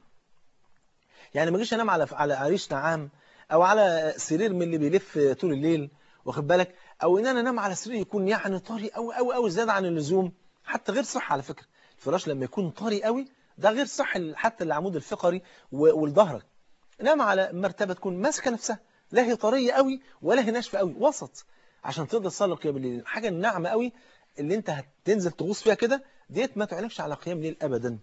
Speaker 2: يعني ما اجيش انام على على عريش نعام او على سرير من اللي بيلف طول الليل واخد بالك او ان انا انام على سرير يكون يعني طري قوي قوي قوي زياده عن اللزوم حتى غير صح على فكره الفراش لما يكون طري قوي ده غير صح حتى العمود الفقري والظهرك نام على مرتبه تكون ماسكه نفسها لا هي طريه قوي ولا هي ناشفه قوي وسط عشان تقدر تصلي قيام الليل الحاجه الناعمه قوي اللي انت هتنزل تغوص فيها كده ديت ما تعلقش على قيام الليل ابدا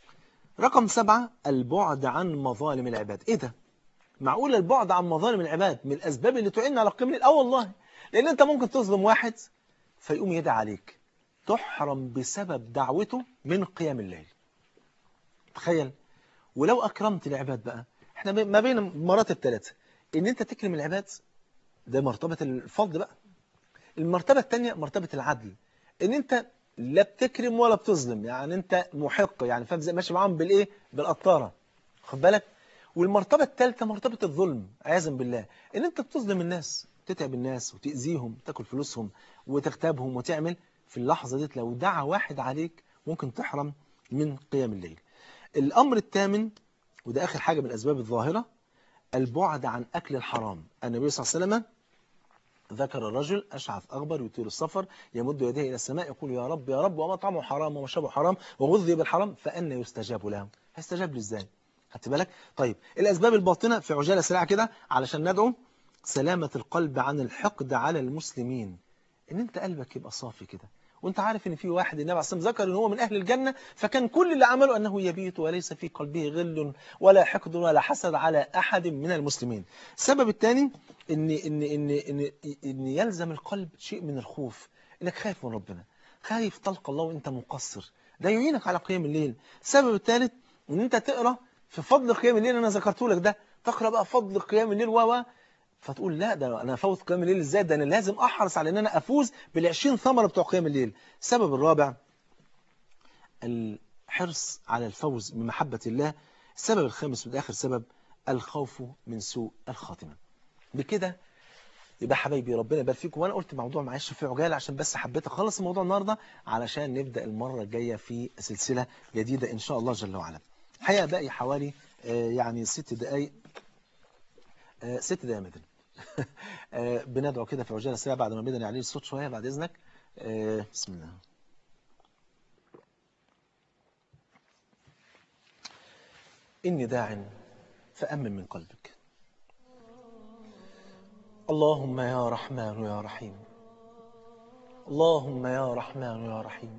Speaker 2: رقم سبعة البعد عن مظالم العباد ايه ده معقول البعد عن مظالم العباد من الاسباب اللي تعين على قيام الليل اه والله لان انت ممكن تظلم واحد فيقوم يدعي عليك تحرم بسبب دعوته من قيام الليل تخيل ولو اكرمت العباد بقى احنا ما بين مراتب ثلاثه ان انت تكرم العباد ده مرتبه الفضل بقى المرتبة الثانية مرتبة العدل ان انت لا بتكرم ولا بتظلم يعني انت محق يعني فاهم زي ماشي معاهم بالايه بالقطاره خد بالك والمرتبة الثالثة مرتبة الظلم عياذا بالله ان انت بتظلم الناس تتعب الناس وتأذيهم تاكل فلوسهم وتغتابهم وتعمل في اللحظة دي لو دعا واحد عليك ممكن تحرم من قيام الليل الأمر الثامن وده آخر حاجة من الأسباب الظاهرة البعد عن أكل الحرام النبي صلى الله عليه وسلم ذكر الرجل أشعث أغبر يطير السفر يمد يديه إلى السماء يقول يا رب يا رب ومطعمه حرام ومشربه حرام وغذي بالحرام فأنا يستجاب له هيستجاب لي إزاي خدت بالك طيب الأسباب الباطنة في عجالة سريعة كده علشان ندعو سلامة القلب عن الحقد على المسلمين إن أنت قلبك يبقى صافي كده وانت عارف ان في واحد النبي عليه الصلاه والسلام ذكر ان هو من اهل الجنه فكان كل اللي عمله انه يبيت وليس في قلبه غل ولا حقد ولا حسد على احد من المسلمين السبب الثاني ان ان ان ان ان يلزم القلب شيء من الخوف انك خايف من ربنا خايف تلقى الله وانت مقصر ده يعينك على قيام الليل السبب الثالث ان انت تقرا في فضل قيام الليل انا ذكرته لك ده تقرا بقى فضل قيام الليل و فتقول لا ده انا افوت قيام الليل ازاي ده انا لازم احرص على ان انا افوز بال20 ثمره بتوع قيام الليل السبب الرابع الحرص على الفوز بمحبه الله السبب الخامس والاخر سبب الخوف من سوء الخاتمه بكده يبقى حبايبي ربنا يبارك فيكم وانا قلت موضوع معلش في عجاله عشان بس حبيت اخلص الموضوع النهارده علشان نبدا المره الجايه في سلسله جديده ان شاء الله جل وعلا الحقيقه باقي حوالي يعني ست دقائق ست دقائق مدن بندعو كده في عجاله سريعه بعد ما بدنا عليه الصوت شويه بعد اذنك بسم الله اني داع فامن من قلبك اللهم يا رحمن يا رحيم اللهم يا رحمن يا رحيم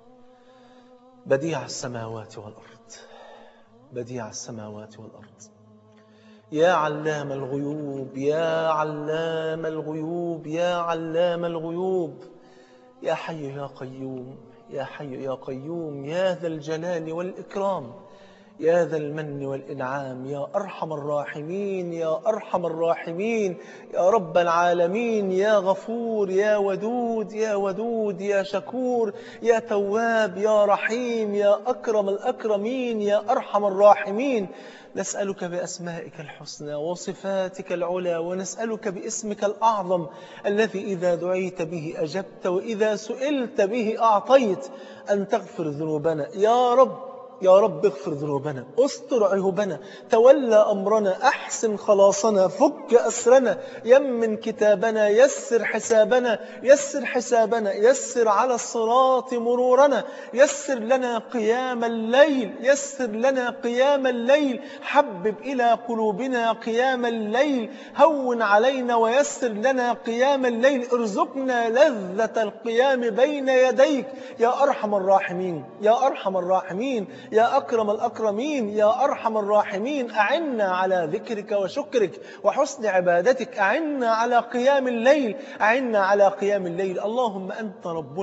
Speaker 2: بديع السماوات والارض بديع السماوات والارض يا علام الغيوب يا علام الغيوب يا علام الغيوب يا حي يا قيوم يا حي يا قيوم يا ذا الجلال والإكرام يا ذا المن والإنعام يا أرحم الراحمين يا أرحم الراحمين يا رب العالمين يا غفور يا ودود يا ودود يا شكور يا تواب يا رحيم يا أكرم الأكرمين يا أرحم الراحمين نسألك بأسمائك الحسنى وصفاتك العلى ونسألك باسمك الأعظم الذي إذا دعيت به أجبت وإذا سئلت به أعطيت أن تغفر ذنوبنا يا رب يا رب اغفر ذنوبنا استر عيوبنا تولى أمرنا أحسن خلاصنا فك أسرنا يمن كتابنا يسر حسابنا يسر حسابنا يسر على الصراط مرورنا يسر لنا قيام الليل يسر لنا قيام الليل حبب إلى قلوبنا قيام الليل هون علينا ويسر لنا قيام الليل ارزقنا لذة القيام بين يديك يا أرحم الراحمين يا أرحم الراحمين يا أكرم الأكرمين يا أرحم الراحمين أعنا على ذكرك وشكرك وحسن عبادتك أعنا على قيام الليل أعنا على قيام الليل اللهم أنت ربنا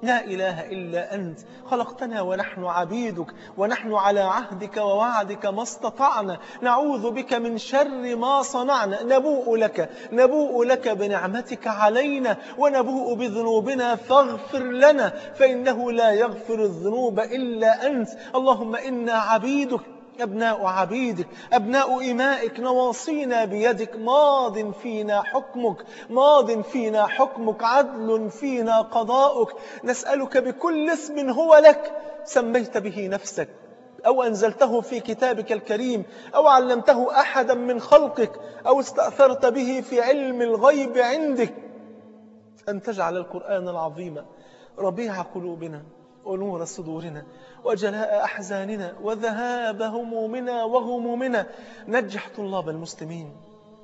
Speaker 2: لا إله إلا أنت خلقتنا ونحن عبيدك ونحن على عهدك ووعدك ما استطعنا نعوذ بك من شر ما صنعنا نبوء لك نبوء لك بنعمتك علينا ونبوء بذنوبنا فاغفر لنا فإنه لا يغفر الذنوب إلا أنت اللهم إنا عبيدك أبناء عبيدك أبناء إمائك نواصينا بيدك ماض فينا حكمك ماض فينا حكمك عدل فينا قضاؤك نسألك بكل اسم هو لك سميت به نفسك أو أنزلته في كتابك الكريم أو علمته أحدا من خلقك أو استأثرت به في علم الغيب عندك أن تجعل القرآن العظيم ربيع قلوبنا ونور صدورنا وجلاء أحزاننا وذهاب همومنا وغمومنا نجح طلاب المسلمين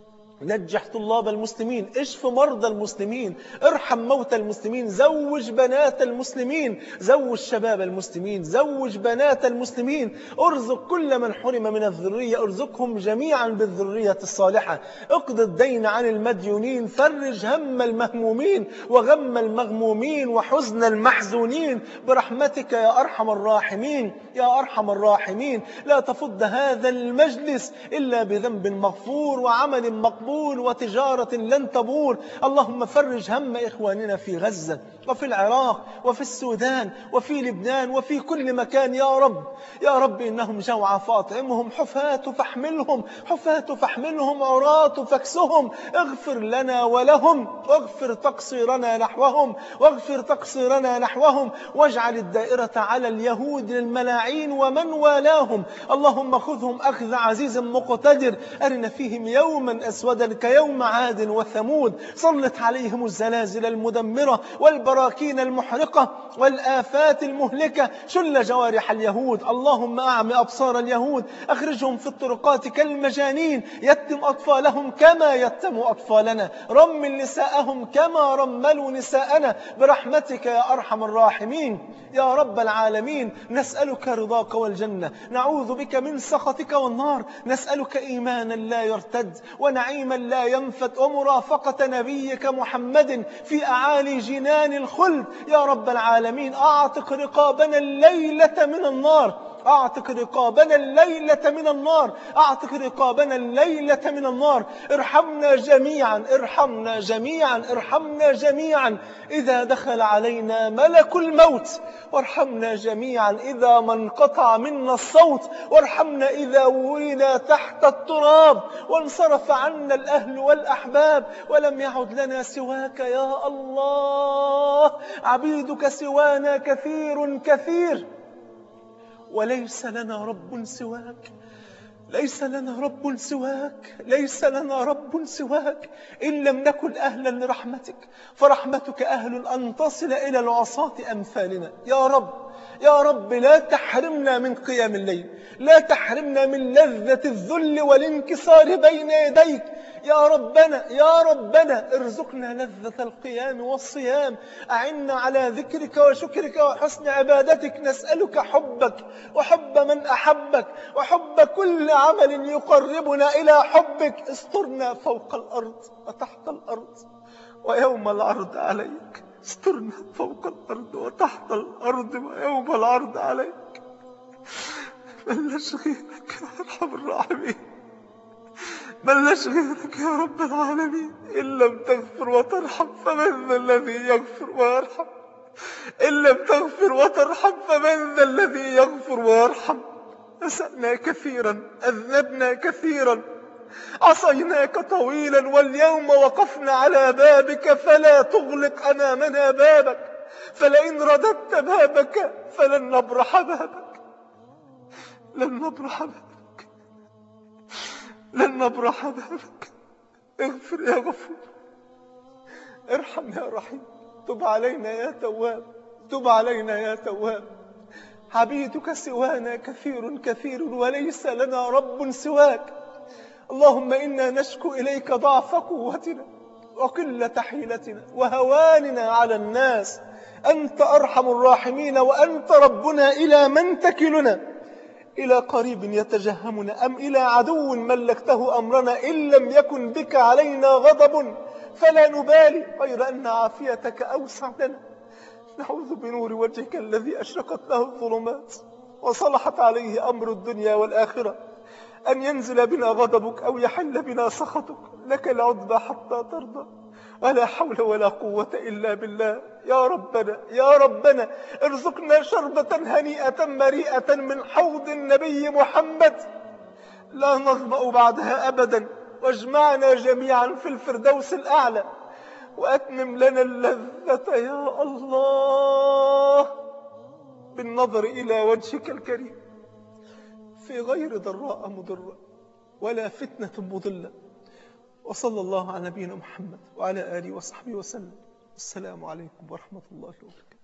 Speaker 2: نجح طلاب المسلمين اشف مرضى المسلمين ارحم موتى المسلمين زوج بنات المسلمين زوج شباب المسلمين زوج بنات المسلمين ارزق كل من حرم من الذرية ارزقهم جميعا بالذرية الصالحة اقض الدين عن المديونين فرج هم المهمومين وغم المغمومين وحزن المحزونين برحمتك يا أرحم الراحمين يا أرحم الراحمين لا تفض هذا المجلس إلا بذنب مغفور وعمل مقبول مقبول وتجارة لن تبور اللهم فرج هم إخواننا في غزة وفي العراق وفي السودان وفي لبنان وفي كل مكان يا رب يا رب إنهم جوعى فاطعمهم حفاة فاحملهم حفاة فاحملهم عراة فاكسهم اغفر لنا ولهم واغفر تقصيرنا نحوهم واغفر تقصيرنا نحوهم واجعل الدائرة على اليهود الملاعين ومن والاهم اللهم خذهم أخذ عزيز مقتدر أرنا فيهم يوما أسودا كيوم عاد وثمود صلت عليهم الزلازل المدمرة والبراكين المحرقة والآفات المهلكة شل جوارح اليهود اللهم أعم أبصار اليهود أخرجهم في الطرقات كالمجانين يتم أطفالهم كما يتم أطفالنا رمل نساءهم كما رملوا نساءنا برحمتك يا أرحم الراحمين يا رب العالمين نسألك رضاك والجنة نعوذ بك من سخطك والنار نسألك إيمانا لا يرتد ونعيما لا ينفت ومرافقة نبيك محمد في أعالي جنان الخلد يا رب العالمين أعتق رقابنا الليلة من النار أعتق رقابنا الليلة من النار أعتق رقابنا الليلة من النار ارحمنا جميعا ارحمنا جميعا ارحمنا جميعا إذا دخل علينا ملك الموت وارحمنا جميعا إذا ما انقطع منا الصوت وارحمنا إذا وينا تحت التراب وانصرف عنا الأهل والأحباب ولم يعد لنا سواك يا الله عبيدك سوانا كثير كثير وليس لنا رب سواك ليس لنا رب سواك ليس لنا رب سواك إن لم نكن أهلا لرحمتك فرحمتك أهل أن تصل إلى العصاة أمثالنا يا رب يا رب لا تحرمنا من قيام الليل لا تحرمنا من لذة الذل والانكسار بين يديك يا ربنا يا ربنا ارزقنا لذة القيام والصيام أعنا على ذكرك وشكرك وحسن عبادتك نسألك حبك وحب من أحبك وحب كل عمل يقربنا إلى حبك استرنا فوق الأرض وتحت الأرض ويوم العرض عليك استرنا فوق الأرض وتحت الأرض ويوم العرض عليك بلش غيرك يا أرحم الراحمين بلش غيرك يا رب العالمين إن لم تغفر وترحم فمن ذا الذي يغفر ويرحم إن لم تغفر وترحم فمن ذا الذي يغفر ويرحم أسأنا كثيرا أذنبنا كثيرا عصيناك طويلا واليوم وقفنا على بابك فلا تغلق أمامنا بابك فلئن رددت بابك فلن نبرح بابك لن نبرح بابك لن نبرح بابك اغفر يا غفور ارحم يا رحيم تب علينا يا تواب تب علينا يا تواب عبيدك سوانا كثير كثير وليس لنا رب سواك اللهم إنا نشكو إليك ضعف قوتنا وقلة حيلتنا وهواننا على الناس أنت أرحم الراحمين وأنت ربنا إلى من تكلنا إلى قريب يتجهمنا أم إلى عدو ملكته أمرنا إن لم يكن بك علينا غضب فلا نبالي غير أن عافيتك أوسع لنا
Speaker 3: نعوذ بنور وجهك الذي أشرقت له الظلمات وصلحت عليه أمر الدنيا والآخرة أن ينزل بنا غضبك أو يحل بنا سخطك لك العتبى حتى ترضى ولا حول ولا قوة إلا بالله يا ربنا يا ربنا ارزقنا شربة هنيئة مريئة من حوض النبي محمد لا نظمأ بعدها أبدا واجمعنا جميعا في الفردوس الأعلى وأتمم لنا اللذة يا الله بالنظر إلى وجهك الكريم في غير ضراء مضرة ولا فتنة مضلة وصلى الله على نبينا محمد وعلى آله وصحبه وسلم السلام عليكم ورحمة الله وبركاته